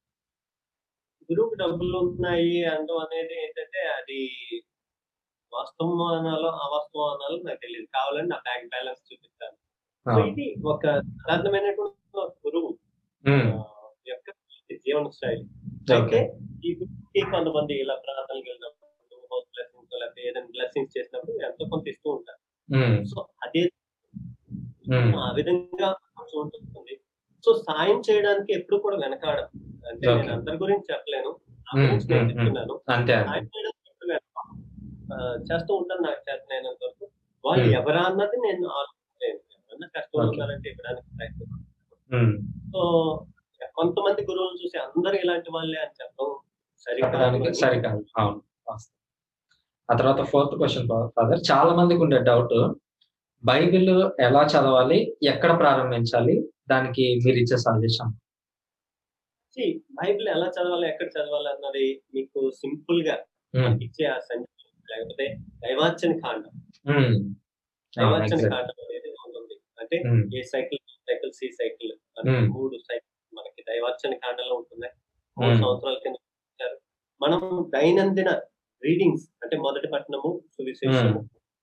గురువుకి డబ్బులు ఉన్నాయి అనడం అనేది ఏంటంటే అది వాస్తవం అనాలో అవాస్తవం అనాలో నాకు తెలియదు కావాలని నా బ్యాంక్ బ్యాలెన్స్ చూపిస్తాను సో ఇది ఒక సాధారణమైనటువంటి ఒక గురువు ఉమ్, ఆ, యొక్క జీవన శైలి అయితే ఓకే ఈ గురువుకి కొంతమంది ఇలా ప్రార్థనలు వెళ్ళినప్పుడు హౌస్ బ్లెస్సింగ్స్ లేకపోతే ఏదైనా బ్లెస్సింగ్స్ చేసినప్పుడు ఎంతో కొంత ఇస్తూ ఉంటారు ఉమ్, సో అదే ఉమ్, ఆ విధంగా కొంచెం ఉంటుంది సో సాయం చేయడానికి ఎప్పుడు కూడా వెనకాడం అంటే Okay. నేను అందరి గురించి చెప్పలేను నా Hmm, గురించి నేను hmm, hmm. చెప్తున్నాను అంతే అంతే సాయం చేయడానికి ఎప్పుడు వెనకాడం. ఆ, చేస్తూ ఉంటాను నాకు చేతనైనంత వరకు వాళ్ళు Hmm. ఎవరా అన్నది నేను ఆలోచించలేను ఎవరన్నా కష్టం Okay. ఉన్నారంటే ఇవ్వడానికి ప్రయత్నం ఉమ్, సో కొంతమంది గురువులు చూసి అందరూ ఇలాంటి వాళ్ళే అని చెప్పడం సరికాదు చెప్పడానికి అని. సరికాదు అవును వాస్తవం. ఆ తర్వాత ఫోర్త్ క్వశ్చన్ ఫాదర్ చాలా మందికి ఉండే డౌట్ బైబిల్ ఎలా చదవాలి ఎక్కడ ప్రారంభించాలి దానికి మీరు ఇచ్చే సజెషన్ See, బైబిల్ ఎలా చదవాలి ఎక్కడ చదవాలి అన్నది మీకు సింపుల్ గా మనకి ఇచ్చే ఆ సంచి లేకపోతే దైవాచన కాండం దైవాచన కాండం అనేది ఉంటుంది అంటే A cycle cycle C cycle అని Hmm. మూడు సైకిల్ మనకి దైవాచన కాండంలో ఉంటున్నాయి మూడు సంవత్సరాల కింద ఇచ్చారు మనం దైనందిన రీడింగ్స్ అంటే మొదటి పట్టణము సువిశేషము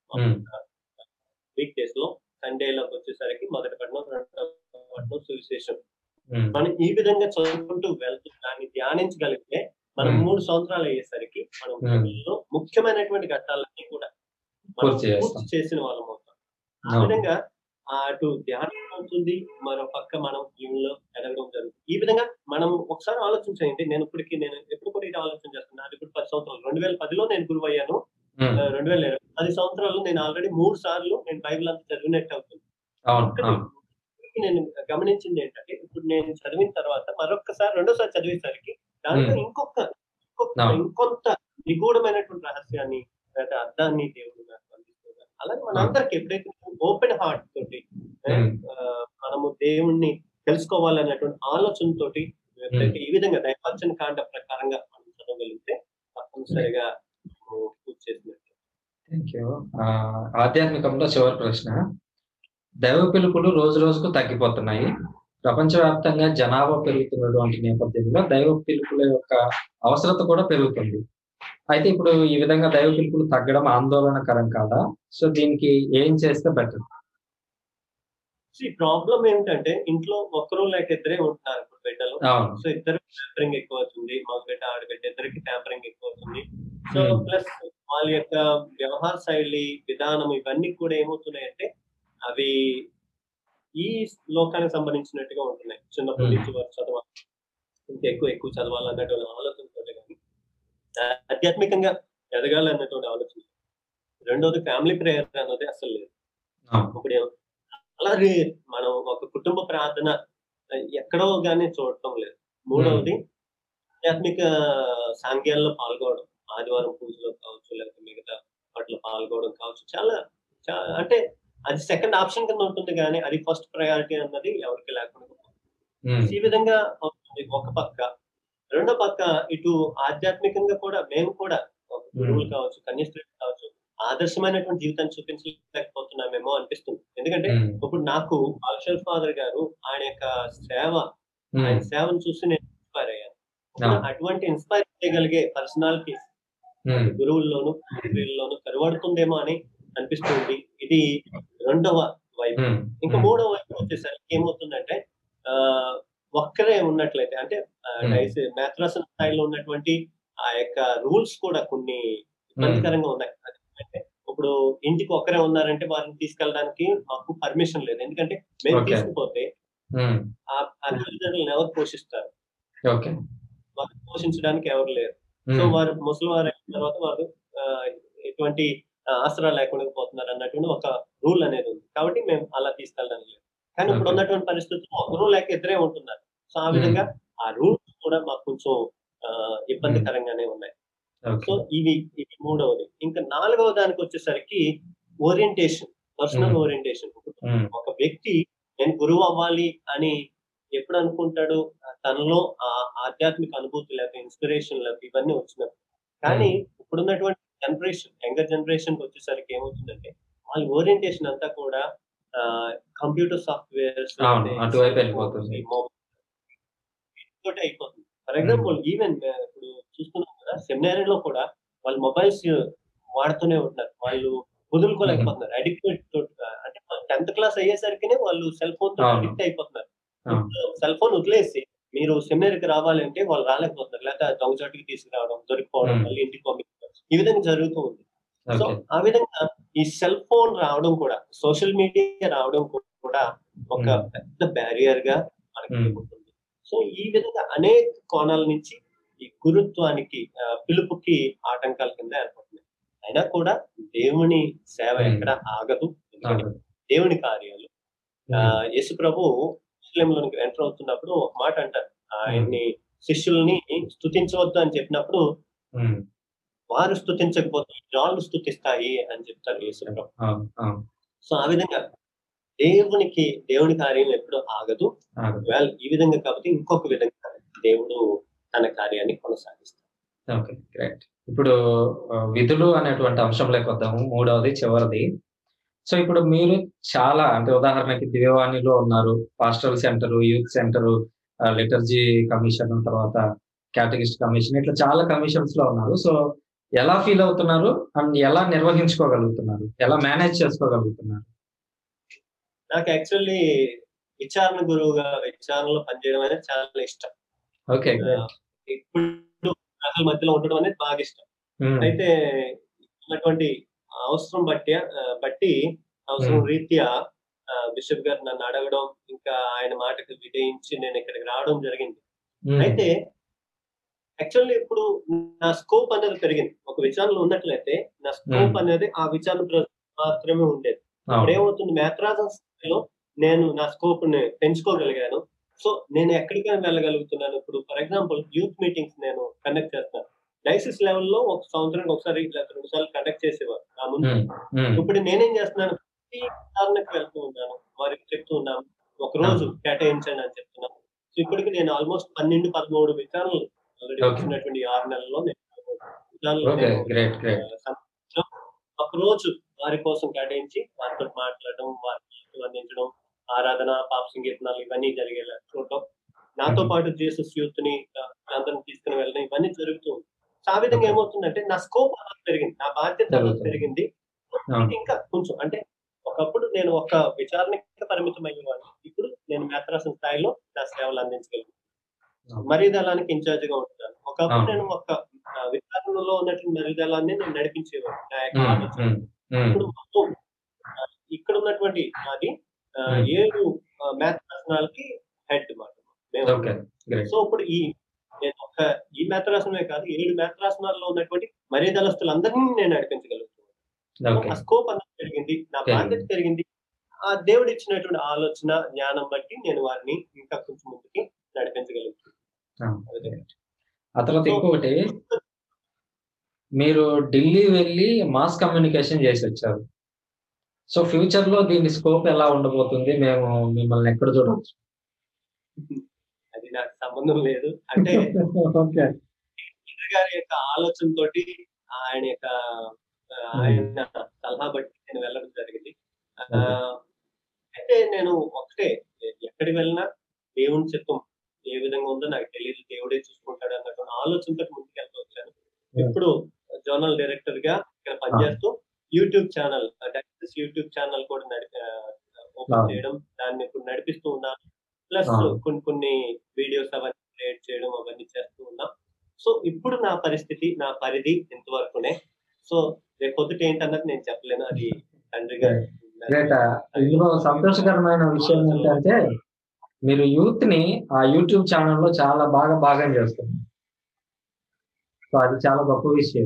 వీక్ డేస్ లో సండేలోకి వచ్చేసరికి మొదటి పట్టణం రెండవ పట్టణం సువిశేషం మనం ఈ విధంగా చదువుకుంటూ వెళ్తూ దాన్ని ధ్యానించగలిగితే మనం Hmm. మూడు సంవత్సరాలు అయ్యేసరికి మనం Hmm. బైబిల్లో ముఖ్యమైనటువంటి ఘట్టాలన్నీ కూడా మనం పూర్తి చేస్తాం. పూర్తి చేసిన వాళ్ళం అవుతాం ఆ అవును. విధంగా ఆ అటు ధ్యానం అవుతుంది మరో పక్క మనం జీవనంలో ఎదగడం జరుగుతుంది ఈ విధంగా మనం ఒకసారి ఆలోచించండి నేను ఇప్పటికి నేను ఎప్పుడు కూడా ఇది ఆలోచన చేస్తున్నాను అది ఇప్పుడు పది సంవత్సరాలు రెండు వేల పదిలో నేను గురువు అయ్యాను ఆ, రెండు వేల ఇరవై పది సంవత్సరాలు నేను ఆల్రెడీ మూడు సార్లు నేను బైబిల్ అంతా చదివినట్టు అవుతుంది అవును ఇక్కడ అవును ఇప్పటికి నేను గమనించింది ఏంటంటే ఇప్పుడు నేను చదివిన తర్వాత మరొకసారి రెండోసారి చదివేసరికి దాంట్లో Hmm. ఇంకొక ఇంకొక అవును. ఇంకొంత నిగూఢమైనటువంటి రహస్యాన్ని లేదా అర్థాన్ని దేవుడు నాకు అందిస్తున్నారు అలాగే మన Hmm. అందరికి ఎప్పుడైతే ఓపెన్ హార్ట్ తోటి ఆ, Hmm. మనము దేవుణ్ణి తెలుసుకోవాలనేటువంటి ఆలోచనతోటి ఎప్పుడైతే ఈ విధంగా దైవాచన కాండ ప్రకారంగా మనం చదవగలిగితే తప్పనిసరిగా మనము పూర్తి చేసినట్టు థ్యాంక్ యూ ఆధ్యాత్మికంలో చివరి ప్రశ్న దైవ పిలుపులు రోజు రోజుకు తగ్గిపోతున్నాయి ప్రపంచవ్యాప్తంగా జనాభా పెరుగుతున్నటువంటి నేపథ్యంలో దైవ పిలుపుల యొక్క అవసరత కూడా పెరుగుతుంది అయితే ఇప్పుడు ఈ విధంగా దైవ పిలుపులు తగ్గడం ఆందోళనకరం కాదా సో దీనికి ఏం చేస్తే బెటర్ ఈ ప్రాబ్లం ఏంటంటే ఇంట్లో ఒక్కరు లేక ఇద్దరే ఉంటున్నారు ఇప్పుడు బిడ్డలు అవును సో ఇద్దరు ట్యాంపరింగ్ ఎక్కువ అవుతుంది మగ బిడ్డ ఆడబిడ్డ ఇద్దరికి ట్యాంపరింగ్ ఎక్కువ అవుతుంది సో Hmm. ప్లస్ వాళ్ళ యొక్క వ్యవహార శైలి విధానం ఇవన్నీ కూడా ఏమవుతున్నాయంటే అవి ఈ లోకానికి సంబంధించినట్టుగా ఉంటున్నాయి చిన్నప్పటి Hmm. నుంచి వారు చదవాలి ఇంకా ఎక్కువ ఎక్కువ చదవాలన్నటువంటి ఆలోచనతో కానీ ఆధ్యాత్మికంగా ఎదగాలన్నటువంటి ఆలోచన రెండోది ఫ్యామిలీ ప్రేయర్ అన్నది అసలు లేదు అవును ఇప్పుడు ఏం- అలా రే- మనం ఒక కుటుంబ ప్రార్థన ఎక్కడో గానీ చూడటం లేదు మూడవది ఆధ్యాత్మిక సాంగ్యాల్లో పాల్గొనడం ఆదివారం పూజలో కావచ్చు లేకపోతే మిగతా వాటిలో పాల్గొనడం కావచ్చు చాలా చా- అంటే అది సెకండ్ ఆప్షన్ కింద ఉంటుంది కానీ అది ఫస్ట్ ప్రయారిటీ అన్నది ఎవరికి లేకుండా పోతుంది. ఉమ్, ఈ విధంగా అవుతుంది ఒక పక్క రెండో పక్క ఇటు ఆధ్యాత్మికంగా కూడా మేము కూడా ఒక గురువులు కావచ్చు కన్యాస్త్రీలు కావచ్చు ఆదర్శమైనటువంటి జీవితాన్ని చూపించలేకపోతున్నామేమో అనిపిస్తుంది ఎందుకంటే ఉమ్, ఇప్పుడు నాకు బాలశర్ ఫాదర్ గారు ఆయన యొక్క సేవ ఉమ్, ఆయన సేవను చూసి నేను ఇన్స్పైర్ అయ్యాను ఇప్పుడు అవును. అటువంటి ఇన్స్పైర్ చేయగలిగే పర్సనాలిటీస్ ఉమ్, గురువుల్లోను స్త్రీల్లోను కనబడుతుందేమో అని అనిపిస్తుంది ఇది రెండవ వైపు ఉమ్, ఇంకా ఉమ్, మూడవ వైపు వచ్చేసరికి ఏమవుతుందంటే ఆ ఒక్కరే ఉన్నట్లయితే అంటే Hmm. మేత్రాసన స్థాయిలో ఉన్నటువంటి ఆ యొక్క రూల్స్ కూడా కొన్ని ఇబ్బందికరంగా ఉన్నాయి అది అంటే ఇప్పుడు ఇంటికి ఒక్కరే ఉన్నారంటే వారిని తీసుకెళ్ళడానికి మాకు పర్మిషన్ లేదు ఎందుకంటే మేము Okay. తీసుకుపోతే ఉమ్, ఆ ఆ తల్లిదండ్రులను ఎవరు పోషిస్తారు ఓకే వారిని పోషించడానికి ఎవరు లేరు సో ఉమ్, వారు ముసలివారు అయిన తర్వాత వారు ఆ, ఎటువంటి ఆ, ఆసరా లేకుండా పోతున్నారు అన్నటువంటి ఒక రూల్ అనేది ఉంది కాబట్టి మేము అలా తీసుకెళ్ళడం లేదు కానీ ఇప్పుడు Okay. ఉన్నటువంటి పరిస్థితుల్లో ఒకరు లేక ఇద్దరే ఉంటున్నారు సో ఆ విధంగా ఆ రూల్స్ కూడా మాకు కొంచెం ఆ, ఇబ్బందికరంగానే ఉన్నాయి ఓకే సో ఇవి ఇది మూడవది ఇంకా నాలుగవ దానికి వచ్చేసరికి orientation personal Hmm. Orientation um, ఒక వ్యక్తి నేను గురువు అవ్వాలి అని ఎప్పుడు అనుకుంటాడు తనలో ఆ ఆధ్యాత్మిక అనుభూతి లేక ఇన్స్పిరేషన్ లేక ఇవన్నీ వచ్చినప్పుడు కానీ ఇప్పుడున్నటువంటి జనరేషన్ యంగర్ జనరేషన్ కి వచ్చేసరికి ఏమవుతుందంటే వాళ్ళ ఓరియంటేషన్ అంతా కూడా కంప్యూటర్ సాఫ్ట్వేర్స్ అవును, అటువైపు వెళ్ళిపోతుంది. అయిపోతుంది ఫర్ ఎగ్జాంపుల్ ఈవెన్ ఇప్పుడు చూస్తున్నాం కదా సెమినారీలో కూడా వాళ్ళు మొబైల్స్ వాడుతూనే ఉంటున్నారు వాళ్ళు వదులుకోలేకపోతున్నారు అడిక్టెడ్ అంటే టెన్త్ క్లాస్ అయ్యేసరికి వాళ్ళు సెల్ ఫోన్ తో అవును. అడిక్ట్ అయిపోతున్నారు అవును. సెల్ ఫోన్ వదిలేసి మీరు సెమినార్కి రావాలంటే వాళ్ళు రాలేకపోతున్నారు లేకపోతే దొంగచాటుకి తీసుకురావడం దొరికిపోవడం Hmm. మళ్ళీ ఇంటికి పంపించడం ఈ విధంగా జరుగుతూ ఉంది సో ఓకే ఆ విధంగా ఈ సెల్ ఫోన్ రావడం కూడా సోషల్ మీడియా రావడం కూడా ఒక Hmm. పెద్ద బ్యారియర్ గా మనకి Hmm. ఉంటుంది సో ఈ విధంగా అనేక కోణాల నుంచి ఈ గురుత్వానికి ఆ, పిలుపుకి ఆటంకాల కింద ఏర్పడుతున్నాయి అయినా కూడా దేవుని సేవ Hmm. ఎక్కడ ఆగదు ఎందుకంటే అవును. దేవుని కార్యాలు ఆ, ఉమ్, యేసు ప్రభు ముస్లింలోనికి ఎంటర్ అవుతున్నప్పుడు ఒక మాట అంటారు ఆయన్ని శిష్యుల్ని స్తుతించవద్దు అని చెప్పినప్పుడు ఉమ్, వారు స్తుతించకపోతే రాళ్ళు స్తుతిస్తాయి అని చెప్తారు యేసు ప్రభు అవును, అవును. సో ఆ విధంగా దేవునికి దేవుని కార్యం ఎప్పుడు ఆగదు ఆగదు. ఒకవేళ ఈ విధంగా కాబట్టి ఇంకొక విధంగా దేవుడు తన కార్యాన్ని కొనసాగిస్తాడు ఓకే గ్రేట్ ఇప్పుడు ఆ, విధులు అనేటువంటి అంశంలోకి వద్దాము మూడవది చివరిది సో ఇప్పుడు మీరు చాలా అంటే ఉదాహరణకి దివ్యవాణిలో ఉన్నారు pastoral centre youth centre liturgy commission తర్వాత కేటగిస్ట్ కమిషన్ ఇట్లా చాలా కమిషన్స్ లో ఉన్నారు సో ఎలా ఫీల్ అవుతున్నారు అండ్ ఎలా నిర్వహించుకోగలుగుతున్నారు ఎలా మేనేజ్ చేసుకోగలుగుతున్నారు నాకు యాక్చువల్లీ విచారణ గురువుగా విచారణలో పనిచేయడం అనేది చాలా ఇష్టం ఓకే ఆ, ఇప్పుడు ప్రజల మధ్యలో ఉండడం అనేది బాగా ఇష్టం అయితే ఉన్నటువంటి అవసరం బట్టి ఆ, బట్టి అవసరం Hmm. రీత్యా ఆ, బిషప్ గారు నన్ను అడగడం ఇంకా ఆయన మాటకు విధేయించి నేను ఇక్కడికి రావడం జరిగింది అయితే యాక్చువల్లీ ఇప్పుడు నా స్కోప్ అనేది పెరిగింది ఒక విచారణలో ఉన్నట్లయితే నా స్కోప్ Hmm. అనేది ఆ విచారణ ప్ర- మాత్రమే ఉండేది ఇప్పుడు ఏమవుతుంది మేత్రాజం స్థాయిలో నేను నా స్కోప్ ని పెంచుకోగలిగాను సో నేను ఎక్కడికైనా వెళ్ళగలుగుతున్నాను ఇప్పుడు ఫర్ ఎగ్జాంపుల్ యూత్ మీటింగ్స్ నేను కండక్ట్ చేస్తాను డైసిస్ లెవెల్లో ఒక సంవత్సరానికి ఒకసారి లేదా రెండు సార్లు కండక్ట్ చేసేవారు ఆ ముందు ఇప్పుడు నేనేం చేస్తున్నాను ప్రతి విచారణకు వెళ్తూ ఉన్నాను వారికి చెప్తూ ఉన్నాను ఒక రోజు కేటాయించండి అని చెప్తున్నాను సో ఇప్పటికి నేను ఆల్మోస్ట్ పన్నెండు పదమూడు విచారణలు ఆల్రెడీ Okay. వచ్చినటువంటి ఆరు నెలల్లో నేను విచారణలు ఓకే నేను, గ్రేట్ గ్రేట్ ఆ, సంవత్సరం ఒక రోజు వారి కోసం కేటాయించి వారితో మాట్లాడడం వారికి అందించడం ఆరాధన పాప సంగీతనాలు ఇవన్నీ జరిగేలా చూడటం నాతో Mhm. పాటు జీసస్ యూత్ ని ఆ, అందరిని తీసుకుని వెళ్ళడం ఇవన్నీ జరుగుతూ ఉంది సో ఆ విధంగా ఏమవుతుందంటే నా స్కోప్ అలా పెరిగింది నా బాధ్యత అలా జరుగుతుంది. పెరిగింది అవును. ఇంకా కొంచెం అంటే ఒకప్పుడు నేను ఒక విచారణకి పరిమితం అయ్యేవాడిని ఇప్పుడు నేను మేత్రాసన స్థాయిలో నా సేవలు అందించగలను మరీదళానికి ఇన్ఛార్జ్ గా ఉంటాను ఒకప్పుడు అవును. నేను ఒక ఆ, విచారణలో ఉన్నటువంటి మరీదళాన్ని నేను నడిపించేవాడిని నా యొక్క ఉమ్, ఆలోచన. ఉమ్, ఉమ్, ఇప్పుడు మొత్తం ఆ, ఇక్కడ ఉన్నటువంటి అది ఆ, Hmm. ఏడు మేత్రాసనాలకి హెడ్ మాట మేము ఓకే గ్రేట్ సో ఇప్పుడు ఈ నేను ఒక ఈ మేత్రాసనమే కాదు ఏడు మేత్రాసనాల్లో ఉన్నటువంటి మర్యాదలస్తులందరినీ నేను నడిపించగలుగుతున్నాను ఓకే ఆ స్కోప్ అన్నది పెరిగింది నా పెరిగింది. బాధ్యత పెరిగింది ఆ దేవుడు ఇచ్చినటువంటి ఆలోచన జ్ఞానం బట్టి నేను వారిని ఇంకా కొంచెం ముందుకి నడిపించగలుగుతున్నాను ఆ తర్వాత ఇంకొకటి మీరు ఢిల్లీ వెళ్ళి మాస్ కమ్యూనికేషన్ చేసి వచ్చారు సో ఫ్యూచర్ లో దీని స్కోప్ ఎలా ఉండబోతుంది మేము మిమ్మల్ని ఎక్కడ చూడవచ్చు అది నాకు సంబంధం లేదు అంటే ఓకే తండ్రి గారి యొక్క ఆలోచన తోటి ఆయన యొక్క ఆ, ఆయన సలహా బట్టి నేను వెళ్ళడం జరిగింది ఆ, అయితే నేను ఒకటే ఎక్కడికి వెళ్ళినా దేవుని చిత్తం ఏ విధంగా ఉందో నాకు తెలియదు దేవుడే చూసుకుంటాడు అన్నటువంటి ఆలోచనతో ముందుకు వెళ్తూ వచ్చాను ఇప్పుడు జోనల్ డైరెక్టర్ గా ఇక్కడ పనిచేస్తూ YouTube channel directors YouTube channel కూడా నడి- ఆ, ఓపెన్ Ah. చేయడం దాన్ని ఇప్పుడు నడిపిస్తూ ఉన్నాను ప్లస్ Ah. కొన్ని కొన్ని వీడియోస్ అవన్నీ క్రియేట్ చేయడం అవన్నీ చేస్తూ ఉన్నాం సో ఇప్పుడు నా పరిస్థితి నా పరిధి ఇంతవరకునే సో రేపు పొద్దుట ఏంటన్నది నేను చెప్పలేను అది తండ్రి గారు గ్రేట్ ఇందులో సంతోషకరమైన విషయం ఏంటంటే మీరు యూత్ ని ఆ యూట్యూబ్ ఛానల్లో చాలా బాగా భాగం చేస్తున్నారు సో అది చాలా గొప్ప విషయం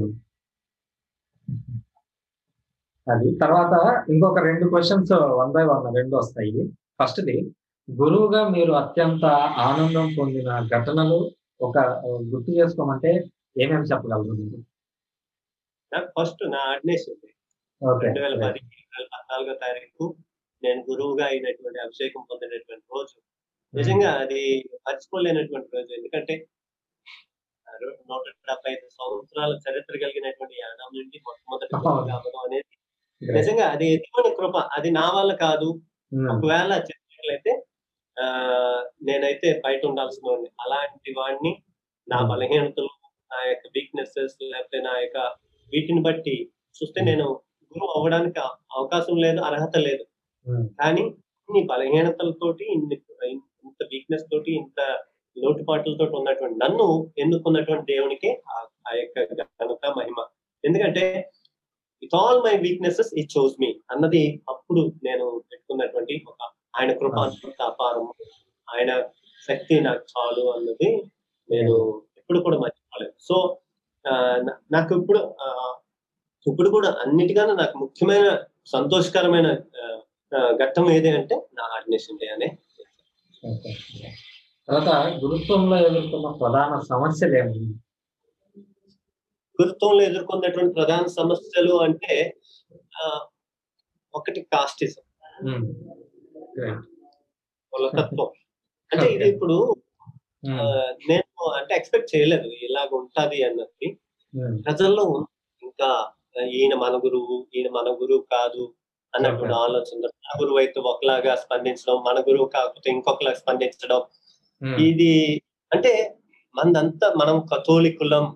అది తర్వాత ఇంకొక రెండు క్వశ్చన్స్ వన్ బై వన్ రెండు వస్తాయి ఫస్ట్ది గురువుగా మీరు అత్యంత ఆనందం పొందిన ఘటనలు ఒక గుర్తు చేసుకోమంటే ఏమేమి చెప్పగలరు మీరు నాకు ఫస్ట్ నా ఆర్డినేషన్ ఉంది ఓకే రెండు వేల పది రెండు వేల పద్నాలుగో తారీఖు నేను గురువుగా అయినటువంటి అభిషేకం పొందినటువంటి రోజు నిజంగా అది మర్చిపోలేనటువంటి రోజు ఎందుకంటే ఆ రో- నూట డెబ్బై ఐదు సంవత్సరాల చరిత్ర కలిగినటువంటి యానం నుండి మొట్టమొదటి గురువుగా అవ్వడం అనేది నిజంగా అది ఎటువంటి కృప అది నా వల్ల కాదు ఒకవేళ చెప్పినట్లయితే ఆ నేనైతే బయట ఉండాల్సిన వాడిని అలాంటి వాడిని నా Hmm. బలహీనతలు నా యొక్క వీక్నెసెస్ లేకపోతే నా యొక్క వీటిని బట్టి చూస్తే Hmm. నేను గురువు అవ్వడానికి అ- అవకాశం లేదు అర్హత లేదు కానీ ఇన్ని బలహీనతలతోటి ఇన్ని ఇంత వీక్నెస్ తోటి ఇంత లోటుపాట్లతో ఉన్నటువంటి నన్ను ఎన్నుకున్నటువంటి దేవునికి ఆ- ఆ యొక్క ఘనత మహిమ ఎందుకంటే విత్ ఆల్ మై వీక్నెసెస్ ఈ చోజ్ మీ అన్నది అప్పుడు నేను పెట్టుకున్నటువంటి ఒక ఆయన కృప అంత అపారం ఆయన శక్తి నాకు చాలు అన్నది నేను ఎప్పుడు కూడా మర్చిపోలేదు సో ఆ, నా- నాకు ఇప్పుడు ఆ, ఇప్పుడు కూడా అన్నిటికన్నా నాకు ముఖ్యమైన సంతోషకరమైన ఆ, ఆ, ఘట్టం ఏది అంటే నా ఆర్డినేషన్ డే అనే ఓకే. తర్వాత గురుత్వంలో ఎదుర్కొన్న ప్రధాన సమస్యలు ఏమి గురుత్వంలో ఎదుర్కొన్నటువంటి ప్రధాన సమస్యలు అంటే ఆ, ఒకటి కాస్టిజం కులతత్వం అంటే ఇది ఇప్పుడు ఆ, నేను అంటే ఎక్స్పెక్ట్ చేయలేదు ఇలాగ ఉంటది అన్నది ప్రజల్లో ఉంది. ఇంకా ఆ, ఈయన మన గురువు ఈయన మన గురువు కాదు అన్నటువంటి ఆలోచన మన గురువు అయితే ఒకలాగా స్పందించడం మన గురువు కాకపోతే ఇంకొకలాగా స్పందించడం ఇది అంటే మనదంతా మనం కథోలికులం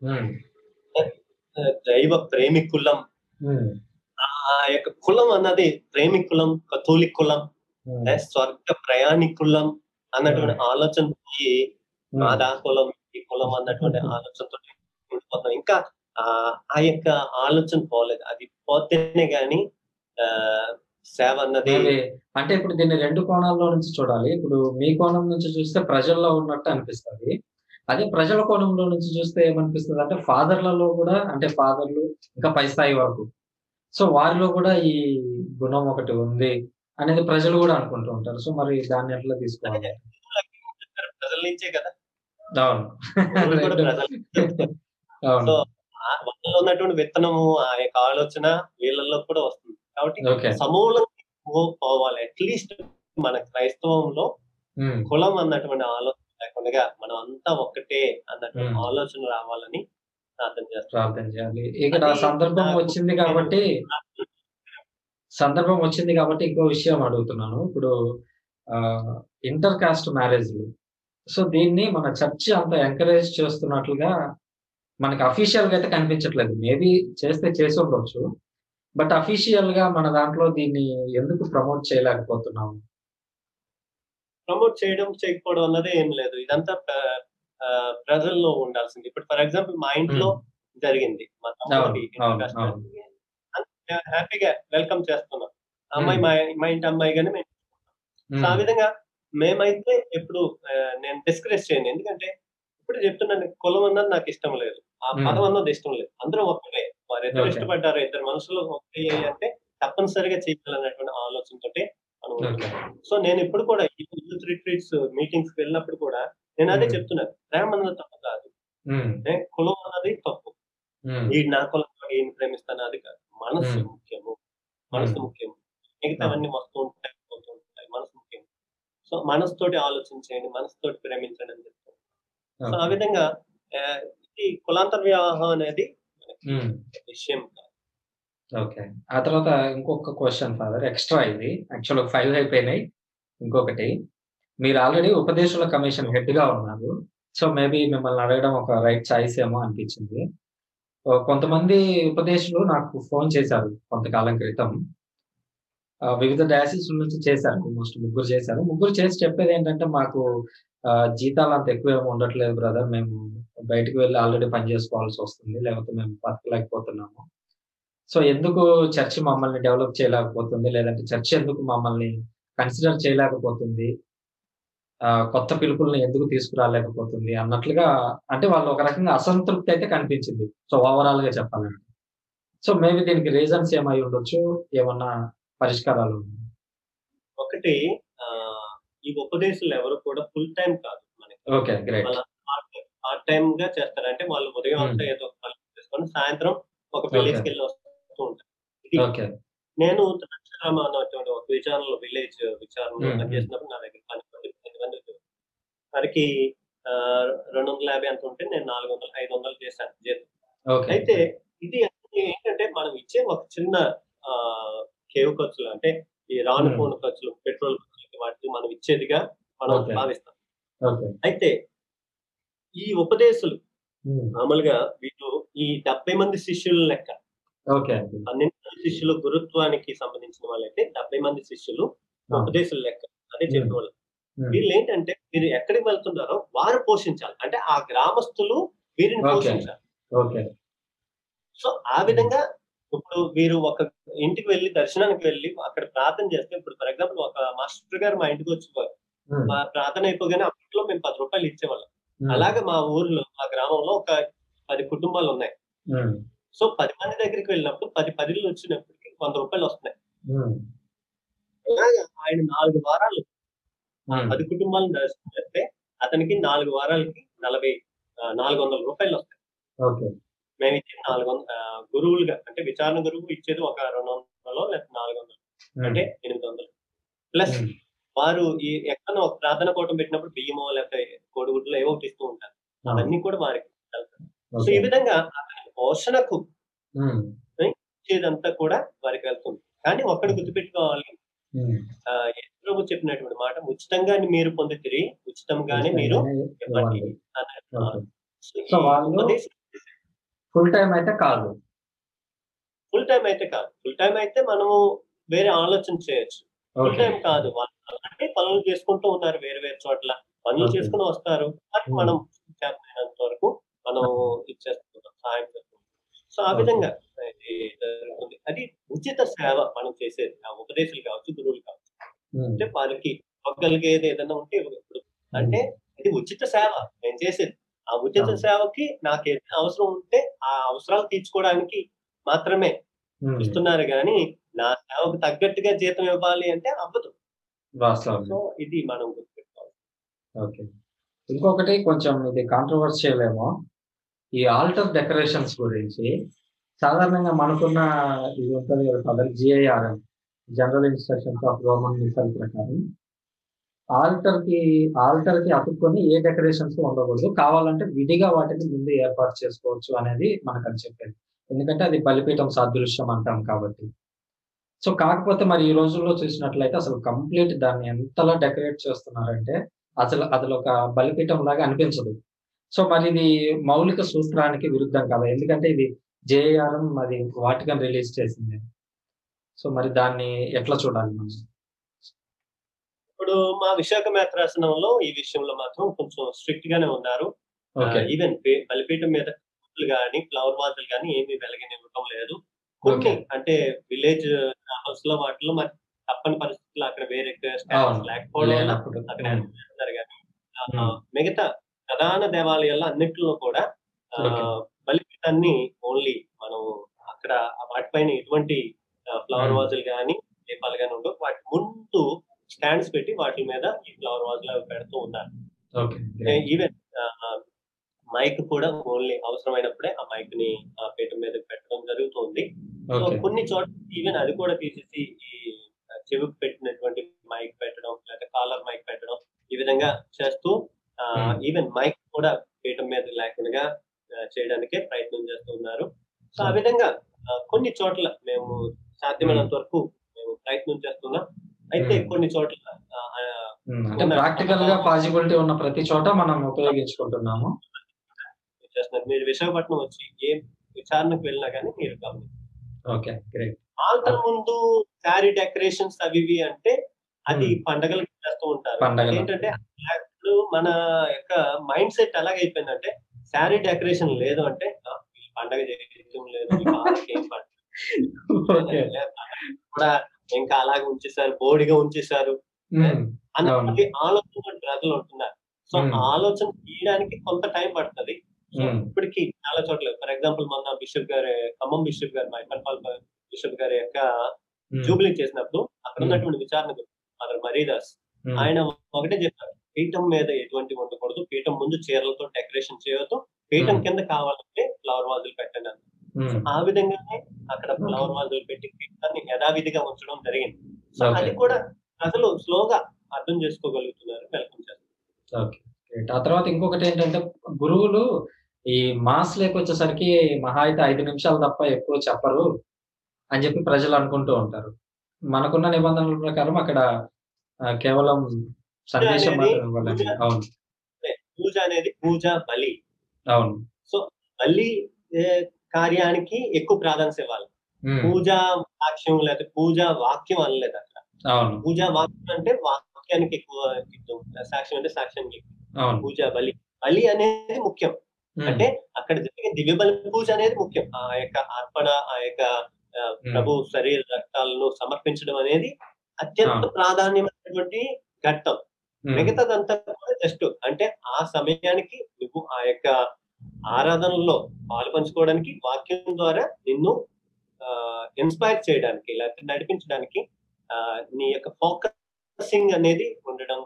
ఆ, దైవ ప్రేమికులం ఆ యొక్క కులం అన్నది ప్రేమికులం కథోలిక్ కులం ఏ, స్వర్గ ప్రయాణికులం అన్నటువంటి ఆలోచన పోయి మాదా కులం ఈ కులం అన్నటువంటి ఆలోచనతో ఉండిపోతాం ఇంకా ఆ ఆ యొక్క ఆలోచన పోలేదు అది పోతేనే గాని ఆ సేవ అన్నది Maybe అంటే ఇప్పుడు దీన్ని రెండు కోణాల్లో నుంచి చూడాలి ఇప్పుడు మీ కోణం నుంచి చూస్తే ప్రజల్లో ఉన్నట్టు అనిపిస్తుంది అదే ప్రజల కోణంలో నుంచి చూస్తే ఏమనిపిస్తుంది అంటే ఫాదర్లలో కూడా అంటే ఫాదర్లు ఇంకా పై స్థాయి వరకు సో వారిలో కూడా ఈ గుణం ఒకటి ఉంది అనేది ప్రజలు కూడా అనుకుంటూ ఉంటారు సో మరి దాన్ని ఎట్లా తీసుకోవాలి ప్రజల నుంచే కదా అవును గురువులు కూడా ప్రజల నుంచే. అవును సో ఆ వాళ్ళలో ఉన్నటువంటి విత్తనము ఆ యొక్క ఆలోచన వీళ్ళల్లో కూడా వస్తుంది కాబట్టి ఓకే సమూలంగా పో- పోవాలి అట్లీస్ట్ మన క్రైస్తవంలో ఉమ్, కులం అన్నటువంటి ఆలోచన లేకుండా మనం అంతా ఒక్కటే అన్నటువంటి Hmm. ఆలోచన రావాలని ప్రార్థన చేస్తాం ప్రార్థన చేయాలి ఇక్కడ అది సందర్భం నాకు వచ్చింది కాబట్టి సందర్భం వచ్చింది కాబట్టి ఇంకో విషయం అడుగుతున్నాను ఇప్పుడు ఇంటర్ కాస్ట్ మ్యారేజ్లు సో దీన్ని మన చర్చ్ అంత ఎంకరేజ్ చేస్తున్నట్లుగా మనకి అఫీషియల్ గా అయితే కనిపించట్లేదు మేబీ చేస్తే చేసి ఉండొచ్చు బట్ అఫీషియల్ గా మన దాంట్లో దీన్ని ఎందుకు ప్రమోట్ చేయలేకపోతున్నాము ప్రమోట్ చేయడం చేయకపోవడం అన్నది ఏం లేదు ఇదంతా ప్ర- ఆ, ప్రజల్లో ఉండాల్సింది ఇప్పుడు ఫర్ ఎగ్జాంపుల్ మా ఇంట్లో జరిగింది మా తమ్ముడి అవును, ఇంటి అవును, కష్టానికి హ్యాపీగా వెల్కమ్ చేస్తున్నాం అమ్మాయి మా మా ఇంటి అమ్మాయి గానీ మేము సో ఆ విధంగా మేమైతే ఎప్పుడు ఆ, నేను డిస్కరేజ్ చేయను ఎందుకంటే ఇప్పుడు చెప్తున్నాను కులం అన్నది నాకు ఇష్టం లేదు ఆ Hmm. పదం అన్నది ఇష్టం లేదు అందరూ ఒక్కటే వారు ఇద్దరు Okay. ఇష్టపడ్డారు ఇద్దరు మనుషులు ఒకే అంటే తప్పనిసరిగా చేయాలనేటువంటి ఆలోచనతోటి మనం Okay. ఉంటున్నాం. సో నేను ఇప్పుడు కూడా ఈ యూత్ రిట్రీట్స్ మీటింగ్స్ వెళ్ళినప్పుడు కూడా నేను అదే Hmm. చెప్తున్నాను ప్రేమ అన్నది తప్పు కాదు ఉమ్, ఏ, కులం అన్నది తప్పు ఉమ్, ఈ నా కులం ఈయన ప్రేమిస్తాను అది కాదు మనసు Hmm. ముఖ్యము మనసు Hmm. ముఖ్యం మిగతావన్నీ వస్తూ ఉంటాయి పోతూ ఉంటాయి మనసు ముఖ్యం సో మనసుతోటి ఆలోచించండి మనసుతోటి ప్రేమించండి అని చెప్తాను సో ఆ Okay. విధంగా ఆ, ఇది కులాంతర వివాహం అనేది ఉమ్. విషయం కాదు ఓకే ఆ తర్వాత ఇంకొక క్వశ్చన్ ఫాదర్ ఎక్స్ట్రా ఇది యాక్చువల్ ఫైవ్ అయిపోయినాయి ఇంకొకటి మీరు ఆల్రెడీ ఉపదేశాల కమిషన్ హెడ్ గా ఉన్నారు సో మేబీ మిమ్మల్ని అడగడం ఒక రైట్ చాయిస్ ఏమో అనిపించింది ఓ, కొంతమంది ఉపదేశులు నాకు ఫోన్ చేశారు కొంతకాలం క్రితం ఆ, వివిధ డయాసిస్ నుంచి చేశారు ఆల్మోస్ట్ ముగ్గురు చేశారు ముగ్గురు చేసి చెప్పేది ఏంటంటే మాకు ఆ, జీతాలు అంత ఎక్కువ ఏమి ఉండట్లేదు బ్రదర్ మేము బయటకు వెళ్ళి ఆల్రెడీ పని చేసుకోవాల్సి వస్తుంది లేకపోతే మేము బతకలేకపోతున్నాము సో ఎందుకు చర్చ్ మమ్మల్ని డెవలప్ చేయలేకపోతుంది లేదంటే చర్చ్ ఎందుకు మమ్మల్ని కన్సిడర్ చేయలేకపోతుంది ఆ, కొత్త పిలుపుల్ని ఎందుకు తీసుకురాలేకపోతుంది అన్నట్లుగా అంటే వాళ్ళు ఒక రకంగా అసంతృప్తి అయితే కనిపించింది సో ఓవరాల్ గా చెప్పాలంటే సో మేబీ దీనికి రీజన్స్ ఏమై ఉండొచ్చు ఏమన్నా పరిష్కారాలు ఉన్నాయా? ఒకటి ఆ, ఈ ఉపదేశాలు ఎవరు కూడా ఫుల్ టైం కాదు మనకి ఓకే గ్రేట్ వాళ్ళ పార్ట్ టైం గా చేస్తారు అంటే వాళ్ళు ఉదయం Hmm. అంతా ఏదో ఒక పని చేసుకొని సాయంత్రం ఒక విలేజ్ Okay. కి వెళ్ళి వస్తూ ఉంటారు ఇది ఓకే నేను ద్రాక్షారామ అన్నటువంటి ఒక విచారణలో విలేజ్ విచారణలో Hmm. పనిచేసినప్పుడు నా దగ్గర పని పది పది మంది వచ్చారు. వారికి ఆ, రెండు వందల యాభై అంత ఉంటే నేను నాలుగు వందలు ఐదు వందలు చేశాను జీతం ఓకే అయితే ఇది అన్ని ఏంటంటే మనం ఇచ్చే ఒక చిన్న ఆ కేవ్ ఖర్చులు అంటే ఈ రాను Hmm. పోను ఖర్చులు పెట్రోల్ ఖర్చులకి వాటికి మనం ఇచ్చేదిగా మనం Okay. భావిస్తాం ఓకే అయితే ఈ ఉపదేశాలు ఉమ్, మామూలుగా వీళ్ళు ఈ డెబ్బై మంది శిష్యుల లెక్క ఓకే పన్నెండు మంది శిష్యులు గురుత్వానికి సంబంధించిన వాళ్ళైతే డెబ్బై మంది శిష్యులు ఆ, ఉపదేశాల లెక్క అదే చెప్పిన వాళ్ళు ఉమ్, వీళ్ళు ఏంటంటే మీరు ఎక్కడికి వెళ్తున్నారో వారు పోషించాలి అంటే ఆ గ్రామస్తులు వీరిని Okay. పోషించాలి ఓకే సో ఆ విధంగా ఇప్పుడు వీరు ఒక ఇంటికి వెళ్ళి దర్శనానికి వెళ్ళి అక్కడ ప్రార్థన చేస్తే ఇప్పుడు ఫర్ ఎగ్జాంపుల్ ఒక మాస్టర్ గారు మా ఇంటికి వచ్చేవారు ఉమ్, మా ప్రార్థన అయిపోగానే అప్పట్లో మేము పది రూపాయలు ఇచ్చేవాళ్ళం ఉమ్, అలాగే మా ఊర్లో మా గ్రామంలో ఒక పది కుటుంబాలు ఉన్నాయి ఉమ్, సో పది మంది దగ్గరికి వెళ్ళినప్పుడు పది పదిలు వచ్చినప్పటికి వంద రూపాయలు వస్తున్నాయి ఉమ్, అలాగే ఆయన నాలుగు వారాలు ఉమ్, పది కుటుంబాలను దర్శనం చేస్తే అతనికి నాలుగు వారాలకి నలభై ఆ, నాలుగు వందల రూపాయలు వస్తాయి ఓకే మేము ఇచ్చే నాలుగు వంద ఆ, గురువులుగా అంటే విచారణ గురువు ఇచ్చేది ఒక రెండు వందలు లేకపోతే నాలుగు వందలు ఉమ్, అంటే ఎనిమిది వందలు ప్లస్ ఉమ్, వారు ఈ ఎక్కడో ఒక ప్రార్థన కూటం పెట్టినప్పుడు బియ్యమో లేకపోతే కోడిగుడ్లు ఏవో ఒకటి ఇస్తూ ఉంటారు అవన్నీ కూడా వారికి వెళ్తాయి. సో ఓకే ఈ విధంగా అతని పోషణకు ఉమ్, ఇచ్చేదంతా కూడా వారికి వెళ్తుంది కానీ ఒక్కడు గుర్తుపెట్టుకోవాలి ఉమ్. ఆ, యేసు ప్రభు చెప్పినటువంటి మాట ఉచితంగా మీరు పొందితిరి ఉచితంగానే మీరు ఇవ్వండి ఇవ్వండి. అన్నారు. ఓకే. సో ఈ సో వాళ్ళు- ఉపదేశం ఫుల్ టైం అయితే కాదు ఫుల్ టైం అయితే కాదు ఫుల్ టైం అయితే మనము వేరే ఆలోచన చేయొచ్చు ఫుల్ ఓకే టైం కాదు వాళ్ళు అంటే పనులు చేసుకుంటూ ఉన్నారు వేరే వేరే చోట్ల పనులు Okay. చేసుకుని వస్తారు వారికి Hmm. మనం చేతనైనంత వరకు మనం ఇచ్చేస్తున్నాం సాయం చేస్తున్నాం సో ఆ Okay. విధంగా ఇది జరుగుతుంది అది ఉచిత సేవ మనం చేసేది ఆ ఉపదేశాలు కావచ్చు గురువులు కావచ్చు ఉమ్, అంటే వారికి ఇవ్వగలిగేది ఏదైనా ఉంటే ఇప్పుడు అంటే ఇది ఉచిత సేవ నేను చేసేది ఆ ఉచిత అవును. సేవకి నాకు ఏదైనా అవసరం ఉంటే ఆ అవసరాలు తీర్చుకోవడానికి మాత్రమే ఉమ్, ఇస్తున్నారు కానీ నా సేవకు తగ్గట్టుగా జీతం ఇవ్వాలి అంటే అవ్వదు వాస్తవం సో ఇది మనం గుర్తుపెట్టుకోవాలి ఓకే ఇంకొకటి కొంచెం ఇది కాంట్రవర్షియల్ ఏమో ఈ ఆల్టర్ డెకరేషన్స్ గురించి సాధారణంగా మనకున్న ఇది ఉంటుంది కదా father GIRM general instructions of Roman missal ప్రకారం ఆల్టర్ కి ఆల్టర్ కి అతుక్కొని ఏ డెకరేషన్స్ ఉండకూడదు కావాలంటే విడిగా వాటిని ముందు ఏర్పాటు చేసుకోవచ్చు అనేది మనకు అని చెప్పేది ఎందుకంటే అది బలిపీఠం సాదృశ్యం అంటాం కాబట్టి సో కాకపోతే మరి ఈ రోజుల్లో చూసినట్లయితే అసలు కంప్లీట్ దాన్ని ఎంతలా డెకరేట్ చేస్తున్నారంటే అసలు అసలు ఒక బలిపీఠం లాగా అనిపించదు సో మరి ఇది మౌలిక సూత్రానికి విరుద్ధం కదా ఎందుకంటే ఇది జేఆర్ఎం అది వాటికన్ రిలీజ్ చేసింది సో మరి దాన్ని ఎట్లా చూడాలి మనం ఇప్పుడు మా విశాఖ మేత్రాసనంలో ఈ విషయంలో మాత్రం కొంచెం స్ట్రిక్ట్ గానే ఉన్నారు ఓకే ఈవెన్ బలిపీఠం మీద కానీ ఫ్లవర్ వాజులు కానీ ఏమీ వెలగనివ్వటం లేదు కొన్ని Okay. అంటే విలేజ్ హౌస్ లో వాటిలో మరి తప్పని పరిస్థితుల్లో అక్కడ వేరే అవును. స్టాండ్స్ లేకపోవడం వల్ల లేనప్పుడు అక్కడ ఉమ్, చేస్తారు కానీ ఆ, Hmm. మిగతా ప్రధాన దేవాలయాల్లో అన్నిట్లో కూడా ఆ, Okay. బలిపీఠాన్ని ఓన్లీ మనం అక్కడ వాటిపైన ఎటువంటి ఫ్లవర్ Hmm. వాజులు కానీ దీపాలు కానీ ఉండవు వాటి ముందు స్టాండ్స్ పెట్టి వాటి మీద ఈ ఫ్లవర్ వాజులు అవి పెడుతూ ఉన్నారు ఓకే గ్రేట్ ఈవెన్ మైక్ కూడా ఓన్లీ అవసరమైనప్పుడే ఆ మైక్ ని ఆ పీఠం మీద పెట్టడం జరుగుతుంది సో ఓకే కొన్ని చోట్ల ఈవెన్ అది కూడా తీసేసి ఈ చెవికి పెట్టినటువంటి మైక్ పెట్టడం లేదా కాలర్ మైక్ పెట్టడం ఈ విధంగా చేస్తూ Hmm. ఈవెన్ మైక్ కూడా పీఠం మీద లేకుండా ఆ, చేయడానికే ప్రయత్నం చేస్తున్నారు సో ఆ Hmm. విధంగా ఆ, కొన్ని చోట్ల మేము సాధ్యమైనంత వరకు మేము ప్రయత్నం చేస్తున్నాం అయితే Hmm. కొన్ని చోట్ల ఆ, ఆ, ఉమ్, అంటే ప్రాక్టికల్ గా పాసిబిలిటీ ఉన్న ప్రతి చోట మనం ఉపయోగించుకుంటున్నాము చేస్తున్నారు మీరు విశాఖపట్నం వచ్చి ఏ విచారణకు వెళ్ళినా కానీ మీరు గమనించండి ఓకే గ్రేట్ ఆల్టర్ ముందు శారీ డెకరేషన్స్ అవి ఇవి అంటే అది Hmm. పండగలకి చేస్తూ ఉంటారు పండగలు. ఏంటంటే ఇప్పుడు మన యొక్క మైండ్ సెట్ ఎలాగైపోయిందంటే శారీ డెకరేషన్ లేదు అంటే "ఆ, ఈ పండగ చేయడం లేదు ఈ వాళ్ళకి ఏం పండగ ఓకే లేదు, పండగ కూడా ఇంకా అలాగే ఉంచేశారు బోడిగా ఉంచేశారు ఉమ్, అన్నది ఆలోచన ప్రజలు ఉంటున్నారు సో Hmm. ఆలోచన తీయడానికి కొంత టైం పడుతుంది సో Hmm. ఇప్పటికి చాలా చోట్ల ఫర్ ఎగ్జాంపుల్ మొన్న బిషప్ గారి ఖమ్మం బిషప్ గారు మైపర్పాల్ బిషప్ గారి యొక్క ఉమ్, జూబ్లీ చేసినప్పుడు అక్కడ Hmm. ఉన్నటువంటి విచారణ ఫాదర్ మరీదాస్ ఉమ్, ఆయన ఒకటే చెప్పారు పీఠం మీద ఎటువంటి ఉండకూడదు పీఠం ముందు చీరలతో డెకరేషన్ చేయొద్దు పీఠం Hmm. కింద కావాలంటే ఫ్లవర్ వాజులు పెట్టండి అన్నారు. ఉమ్, ఆ విధంగానే అక్కడ Okay. ఫ్లవర్ వాజులు పెట్టి పీఠాన్ని యథావిధిగా ఉంచడం జరిగింది సో Okay. అది కూడా ప్రజలు స్లోగా అర్థం చేసుకోగలుగుతున్నారు వెల్కమ్ చేస్తారు ఓకే గ్రేట్ ఆ తర్వాత ఇంకొకటి ఏంటంటే గురువులు ఈ మాస్ లేక వచ్చేసరికి మహా అయితే ఐదు నిమిషాలు తప్ప ఎక్కువ చెప్పరు అని చెప్పి ప్రజలు అనుకుంటూ ఉంటారు మనకున్న నిబంధనల ప్రకారం అక్కడ ఆ, కేవలం సందేశం అనేది మాత్రం ఇవ్వాలని పూజ- అవును పూజ అనేది పూజ బలి అవును బలి ఏ, కార్యానికి ఎక్కువ ప్రాధాన్యత ఇవ్వాలి ఉమ్, పూజ వాక్యం లేకపోతే పూజ వాక్యం అనలేదు అక్కడ అవును పూజ వాక్యం అంటే వాక్యానికి ఎక్కువ ఇద్దాం సాక్ష్యం అంటే సాక్ష్యానికి ఎక్కువ. అవును పూజ బలి బలి అనేది ముఖ్యం ఉమ్, అంటే అక్కడ జరిగే దివ్య బలి పూజ అనేది ముఖ్యం ఆ యొక్క అర్పణ ఆ యొక్క ఆ, ప్రభు శరీర రక్తాలను సమర్పించడం అనేది అత్యంత ప్రాధాన్యమైనటువంటి ఘట్టం ఉమ్, మిగతాదంతా కూడా జస్ట్ అంటే ఆ సమయానికి నువ్వు ఆ యొక్క ఆరాధనలో పాలు పంచుకోవడానికి వాక్యం ద్వారా నిన్ను ఇన్స్పైర్ చేయడానికి లేకపోతే నడిపించడానికి ఆ, నీ యొక్క ఫోకసింగ్ అనేది ఉండడం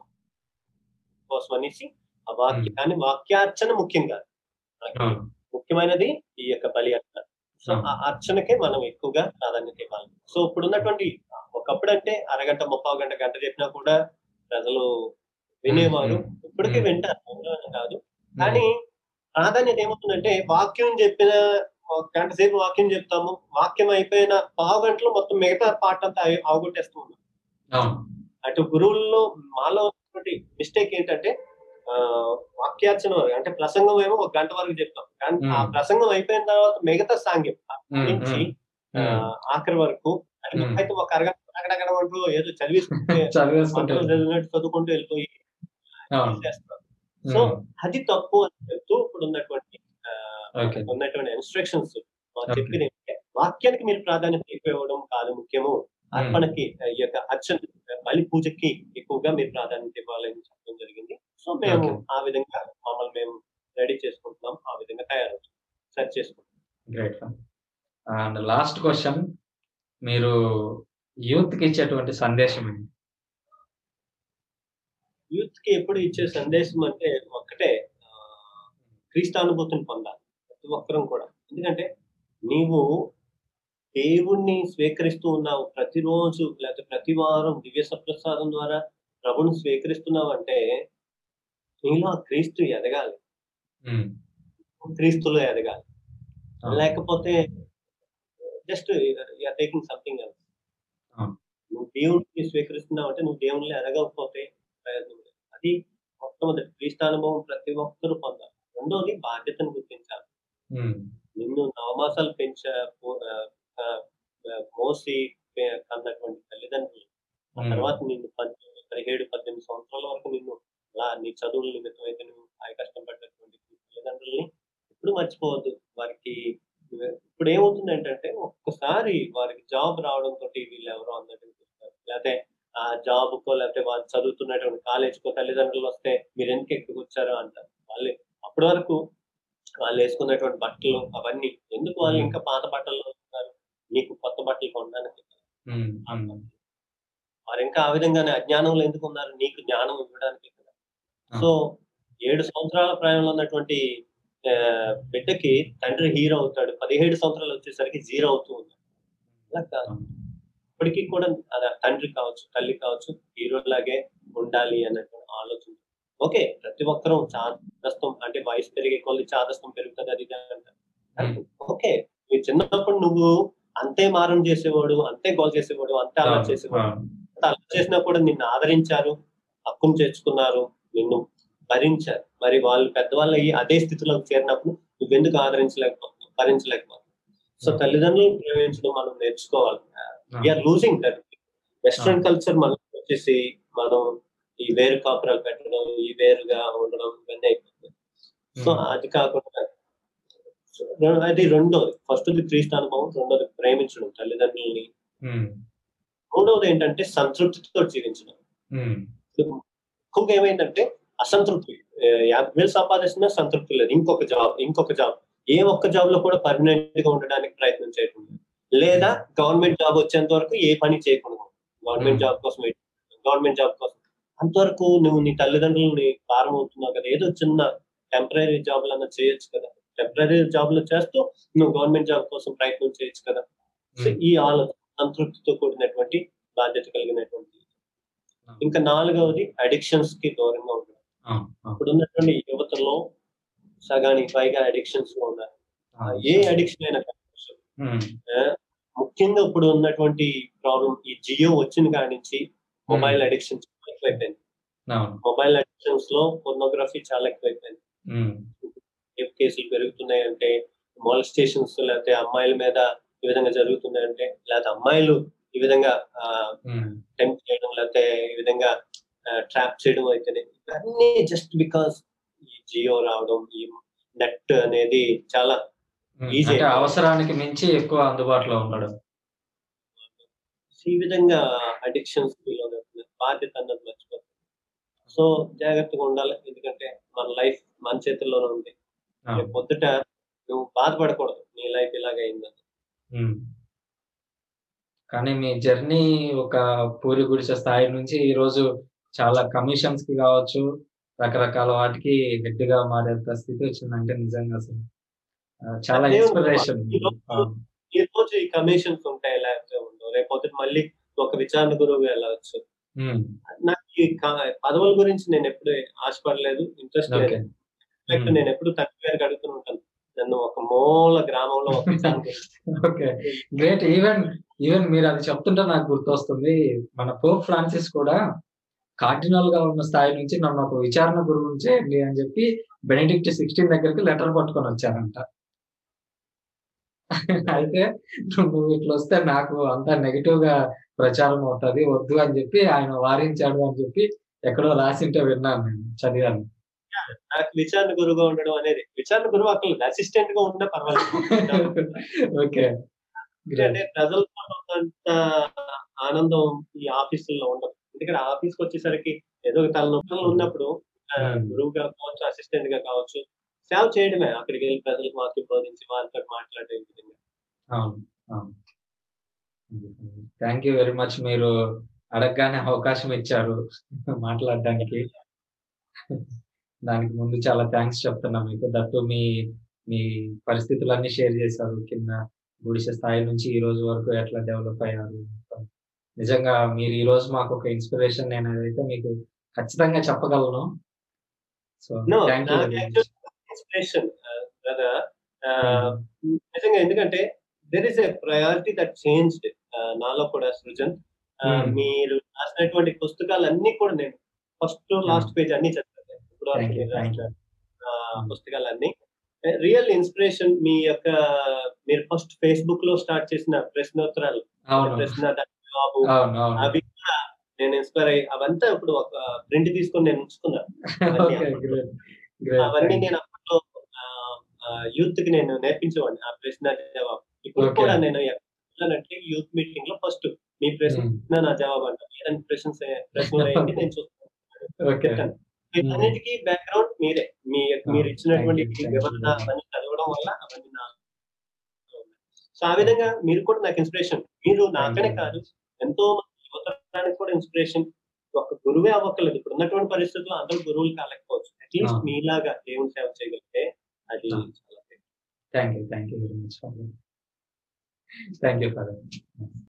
కోసం అనేసి ఆ వాక్యాన్ని వాక్యార్చన ముఖ్యం కాదు మనకి అవును. ముఖ్యమైనది ఈ యొక్క బలి అర్చన సో ఆ అర్చనకే మనం ఎక్కువగా ప్రాధాన్యత ఇవ్వాలి సో ఇప్పుడు ఉన్నటువంటి ఒకప్పుడు అంటే అరగంట ముప్పై గంట గంట చెప్పినా కూడా ప్రజలు వినేవారు మ్మ్. ఇప్పటికీ మ్మ్. వింటారు వినడం కాదు కానీ ప్రాధాన్యత ఏమవుతుందంటే వాక్యం చెప్పిన ఒక గంట సేపు వాక్యం చెప్తాము వాక్యం అయిపోయిన పావు గంటలో మొత్తం మిగతా పాట అంతా అవ- అవగొట్టేస్తూ ఉన్నాం అవును అటు గురువుల్లో మాలో ఉన్నటువంటి మిస్టేక్ ఏంటంటే ఆ వాక్యార్చన వరకు అంటే ప్రసంగం ఏమో ఒక గంట వరకు చెప్తాం కానీ ఆ మ్మ్. ప్రసంగం అయిపోయిన తర్వాత మిగతా సాంగ్యం ఉమ్, నుంచి ఉమ్, ఆ, ఉమ్. ఆఖరి వరకు అంటే మ్మ్. అయితే ఒక అరగంట అక్కడక్కడ అంటూ ఏదో చదివేసుకుంటే చదివేసుకుంటే మంత్రం చదివినట్టు చదువుకుంటూ వెళ్ళిపోయి అవును చేస్తారు సో అది తప్పు అని చెప్తూ ఇప్పుడు ఉన్నటువంటి ఆ, ఓకే ఉన్నటువంటి ఇన్స్ట్రక్షన్స్ Okay. చెప్పింది ఏంటంటే వాక్యానికి మీరు ప్రాధాన్యత ఎక్కువ ఇవ్వడం కాదు ముఖ్యము అర్పణకి ఈ యొక్క అర్చన బలి పూజకి ఎక్కువగా మీరు ప్రాధాన్యత ఇవ్వాలని చెప్పడం జరిగింది సో మేము Okay. ఆ విధంగా మమ్మల్ని మేము రెడీ చేసుకుంటున్నాం ఆ విధంగా తయారవుతాం సెర్చ్ చేసుకుంటాం గ్రేట్ అండ్ లాస్ట్ క్వశ్చన్ మీరు యూత్ కి ఇచ్చేటువంటి సందేశం ఏంటి యూత్ కి ఎప్పుడు ఇచ్చే సందేశం అంటే ఒక్కటే ఆ, క్రీస్తానుభూతిని పొందాలి ప్రతి ఒక్కరం కూడా ఎందుకంటే నీవు దేవుణ్ణి స్వీకరిస్తూ ఉన్నావు ప్రతిరోజు లేకపోతే ప్రతి వారం దివ్య సప్రసాదం ద్వారా ప్రభుని స్వీకరిస్తున్నావు అంటే నీలో ఆ క్రీస్తు ఎదగాలి ఉమ్, క్రీస్తులో ఎదగాలి అవును. లేకపోతే జస్ట్ టేకింగ్ సంథింగ్ ఎల్స్ అవును. నువ్వు దేవుడిని స్వీకరిస్తున్నావు అంటే నువ్వు దేవుళ్ళు ఎదగకపోతే ప్రయోజనం లేదు అది మొట్టమొదటి క్రీస్తానుభవం ప్రతి ఒక్కరూ పొందాలి రెండోది బాధ్యతను గుర్తించాలి ఉమ్, నిన్ను నవమాసాలు పెంచ పో- ఆ, ఆ, ఆ, మోసి పే- కన్నటువంటి తల్లిదండ్రులు ఆ ఉమ్, తర్వాత నిన్ను పద్దెనిమిది పదిహేడు పద్దెనిమిది సంవత్సరాల వరకు నిన్ను అలా నీ చదువుల నిమిత్తం అయితే నువ్వు ఆ కష్టపడ్డటువంటి తల్లిదండ్రుల్ని ఎప్పుడు మర్చిపోవద్దు వారికి ఇప్పుడు ఏమవుతుంది ఏంటంటే ఒక్కసారి వారికి జాబ్ రావడంతో వీళ్ళు ఎవరో అన్నట్టు చూస్తారు లేకపోతే ఆ జాబ్ కో లేకపోతే వాళ్ళు చదువుతున్నటువంటి కాలేజ్ కో తల్లిదండ్రులు వస్తే మీరు ఎందుకు ఎక్కువ వచ్చారు అంటారు వాళ్ళు అప్పటి వరకు వాళ్ళు వేసుకున్నటువంటి బట్టలు అవన్నీ ఎందుకు వాళ్ళు ఇంకా పాత బట్టల్లో ఉన్నారు నీకు కొత్త బట్టలు కొనడానికి ఉమ్, ఉమ్, వారు ఇంకా ఆ విధంగానే అజ్ఞానంలో ఎందుకు ఉన్నారు నీకు జ్ఞానం ఇవ్వడానికి కదా సో ఏడు సంవత్సరాల ప్రాయంలో ఉన్నటువంటి ఆ, బిడ్డకి తండ్రి హీరో అవుతాడు పదిహేడు సంవత్సరాలు వచ్చేసరికి జీరో అవుతూ ఉన్నాడు అలా కాదు ఇప్పటికీ కూడా అది ఆ తండ్రి కావచ్చు తల్లి కావచ్చు హీరో లాగే ఉండాలి అన్నటువంటి ఆలోచన ఓకే ప్రతి ఒక్కరూ చాదస్తం అంటే వయసు పెరిగే కొద్ది చాదస్తం పెరుగుతుంది అది ఇది అంటారు ఓకే నీ చిన్నప్పుడు నువ్వు అంతే మారం చేసేవాడు అంతే గోల్ చేసేవాడు అంతే అలా చేసేవాడు అంత అలా చేసినా కూడా నిన్ను ఆదరించారు హక్కును చేర్చుకున్నారు నిన్ను భరించారు మరి వాళ్ళు పెద్దవాళ్ళు అయ్యి అదే స్థితిలోకి చేరినప్పుడు నువ్వెందుకు ఆదరించలేకపోతున్నావు భరించలేకపోతున్నావు సో తల్లిదండ్రులను ప్రేమించడం మనం నేర్చుకోవాలి we are losing that western culture మనం వచ్చేసి మనం ఈ వేరు కాపురాలు పెట్టడం ఈ వేరుగా ఉండడం ఇవన్నీ అయిపోతుంది సో అది కాకుండా సో అది రెండోది ఫస్ట్ క్రీస్తు అనుభవం రెండోది ప్రేమించడం తల్లిదండ్రులని మూడవది ఏంటంటే సంతృప్తితో జీవించడం ఎక్కువగా ఏమైందంటే అసంతృప్తి ఆ, యాభై వేలు సంపాదిస్తున్నా సంతృప్తి లేదు ఇంకొక జాబ్ ఇంకొక జాబ్ ఏ ఒక్క జాబ్ లో కూడా పర్మనెంట్ గా ఉండడానికి ప్రయత్నం చేయడం లేదు. లేదా గవర్నమెంట్ జాబ్ వచ్చేంత వరకు ఏ పని చేయకుండా గవర్నమెంట్ Hmm. జాబ్ కోసం గవర్నమెంట్ జాబ్ కోసం అంతవరకు నువ్వు నీ తల్లిదండ్రులని భారం అవుతున్నావు కదా ఏదో చిన్న టెంపరీ జాబ్ లన్నా చేయొచ్చు కదా టెంపరీ జాబ్ లో చేస్తూ నువ్వు గవర్నమెంట్ జాబ్ కోసం ప్రయత్నం చేయొచ్చు కదా సో ఈ ఆలోచన సంతృప్తితో కూడినటువంటి బాధ్యత కలిగినటువంటి ఇంకా నాలుగవది అడిక్షన్స్ కి దూరంగా ఉండడం ఇప్పుడు ఉన్నటువంటి యువతలో సగానికి పైగా అడిక్షన్స్ లో ఉన్నారు ఆ, ఏ అడిక్షన్ అయినా కావచ్చు ఆ, ముఖ్యంగా ఇప్పుడు ఉన్నటువంటి ప్రాబ్లం ఈ జియో వచ్చిన కాడి నుంచి మొబైల్ అడిక్షన్ చాలా ఎక్కువైపోయింది మొబైల్ అడిక్షన్స్ లో పొర్నోగ్రఫీ చాలా ఎక్కువైపోయింది రేప్ కేసులు పెరుగుతున్నాయంటే మాలిస్టేషన్స్ లేకపోతే అమ్మాయిల మీద ఈ విధంగా జరుగుతున్నాయంటే లేకపోతే అమ్మాయిలు ఈ విధంగా టెంప్ చేయడం లేకపోతే ఈ విధంగా ట్రాప్ చేయడం అయితేనే ఇవన్నీ జస్ట్ బికాస్ ఈ జియో రావడం ఈ నెట్ అనేది చాలా Easy. అంటే అవసరానికి మించి ఎక్కువ అందుబాటులో ఉండడం ఈ విధంగా అడిక్షన్స్ బాధ్యత అన్నది మర్చిపోతుంది సో జాగ్రత్తగా ఉండాలి ఎందుకంటే మన లైఫ్ మన చేతుల్లోనే ఉంది ఆ, రేపు పొద్దుట నువ్వు బాధపడకూడదు నీ లైఫ్ ఇలాగ అయిందని ఉమ్. కానీ మీ జర్నీ ఒక పూరి గుడిసె స్థాయి నుంచి ఈ రోజు చాలా కమిషన్స్ కి కావచ్చు రకరకాల వాటికి గట్టిగా మారేంత స్థితి వచ్చిందంటే నిజంగా అసలు ఆ, చాలా అదే ఉంది. ఇన్స్పిరేషన్ ఈ రోజు- ఈ రోజు ఈ కమిషన్స్ ఉంటాయి లేకపోతే ఉండవు రేపు పొద్దుట మళ్ళీ ఒక విచారణ గురువు వెళ్ళవచ్చు నాకు ఈ క- పదవుల గురించి నేను ఎప్పుడు ఆశపడలేదు ఇంట్రెస్ట్ లేదు ఓకే ఇన్ఫాక్ట్ నేను ఎప్పుడు తండ్రి గారికి అడుగుతూ ఉంటాను నన్ను ఒక మూల గ్రామంలో ఒక విచారణ గురువు ఓకే గ్రేట్ ఈవెన్ ఈవెన్ మీరు అది చెప్తుంటే నాకు గుర్తొస్తుంది మన పోప్ ఫ్రాన్సిస్ కూడా కార్డినల్ గా ఉన్న స్థాయి నుంచి నన్ను ఒక విచారణ గురువు చేయండి అని చెప్పి బెనిడిక్ట్ సిక్స్టీన్ దగ్గరికి లెటర్ పట్టుకొని వచ్చారంట అయితే నువ్వు ఇట్లా వస్తే నాకు అంతా నెగిటివ్ గా ప్రచారం అవుతుంది వద్దు అని చెప్పి ఆయన వారించాడు అని చెప్పి ఎక్కడో రాసింటే విన్నాను నేను చదివాను నాకు విచారణ గురువుగా ఉండడం అనేది విచారణ గురువు అక్కడ అసిస్టెంట్ గా ఉన్నా పర్వాలేదు ఓకే ఎందుకంటే ప్రజలతో ఉన్నంత ఆనందం ఈ ఆఫీసుల్లో ఉండదు ఎందుకంటే ఆఫీస్కి వచ్చేసరికి ఏదో ఒక తలనొప్పులు ఉన్నప్పుడు ఆ, Hmm. గురువుగా కావచ్చు అసిస్టెంట్ గా కావచ్చు సేవ చేయడమే అక్కడికి వెళ్ళి ప్రజలకు వాక్యం బోధించి వాళ్ళతో మాట్లాడే విధంగా అవును అవును థ్యాంక్ యూ వెరీ మచ్ మీరు అడగగానే అవకాశం ఇచ్చారు మాట్లాడడానికి దానికి ముందు చాలా థ్యాంక్స్ చెప్తున్నా మీకు దట్టు మీ మీ పరిస్థితులన్నీ షేర్ చేశారు కింద గుడిసె స్థాయి నుంచి ఈ రోజు వరకు ఎట్లా డెవలప్ అయ్యారు మొత్తం. నిజంగా మీరు ఈ రోజు మాకు ఒక ఇన్స్పిరేషన్ నేను అదైతే మీకు ఖచ్చితంగా చెప్పగలను సో No, థ్యాంక్ యూ నాకు actually ఇన్స్పిరేషన్ బ్రదర్ నిజంగా ఎందుకంటే there is a priority that changed నాలో కూడా సృజన్ ఆ, Hmm. మీరు రాసినటువంటి పుస్తకాలన్నీ కూడా నేను ఫస్ట్ లాస్ట్ పేజ్ అన్ని చదివాను ఇప్పుడు వరకు థ్యాంక్ యూ మీరు థ్యాంక్ రాసిన యూ ఆ, పుస్తకాలన్నీ రియల్ ఇన్స్పిరేషన్ మీ యొక్క మీరు ఫస్ట్ ఫేస్బుక్ లో స్టార్ట్ చేసిన ప్రశ్నోత్తరాలు అవును ప్రశ్న దాని జవాబు అవును అవును అవి కూడా నేను ఇన్స్పైర్ అయ్యి అవంతా ఇప్పుడు ఒక ప్రింట్ తీసుకొని నేను ఉంచుకున్నాను అవన్నీ ఓకే గ్రేట్ గ్రేట్ అవన్నీ నేను అప్పట్లో యూత్ కి నేను నేర్పించేవాడిని ఆ ప్రశ్న జవాబు ఇప్పుడు Okay. కూడా నేను అంటే యూత్ మీటింగ్ లో ఫస్ట్ మీ ప్రశ్న నా జవాబు అంట ఏదైనా ప్రశ్న ప్రశ్నలు ఏంటి నేను చూస్తాను ఓకే వీటన్నిటికీ బ్యాక్గ్రౌండ్ మీరే మీ మీరు Ah, ఇచ్చినటువంటి thank you, thank you. వివరణ అవన్నీ చదవడం వల్ల అవన్నీ నా సో ఆ విధంగా మీరు కూడా నాకు ఇన్స్పిరేషన్ మీరు నాకనే you. కాదు ఎంతో మంది యువతరానికి కూడా ఇన్స్పిరేషన్ ఒక గురువే అవ్వక్కర్లేదు ఇప్పుడు ఉన్నటువంటి పరిస్థితుల్లో అందరూ గురువులు కాలేకపోవచ్చు అట్లీస్ట్ Ah. మీలాగా దేవుని సేవ చేయగలిగితే అది Ah. చాలా thank you thank you very much thank you for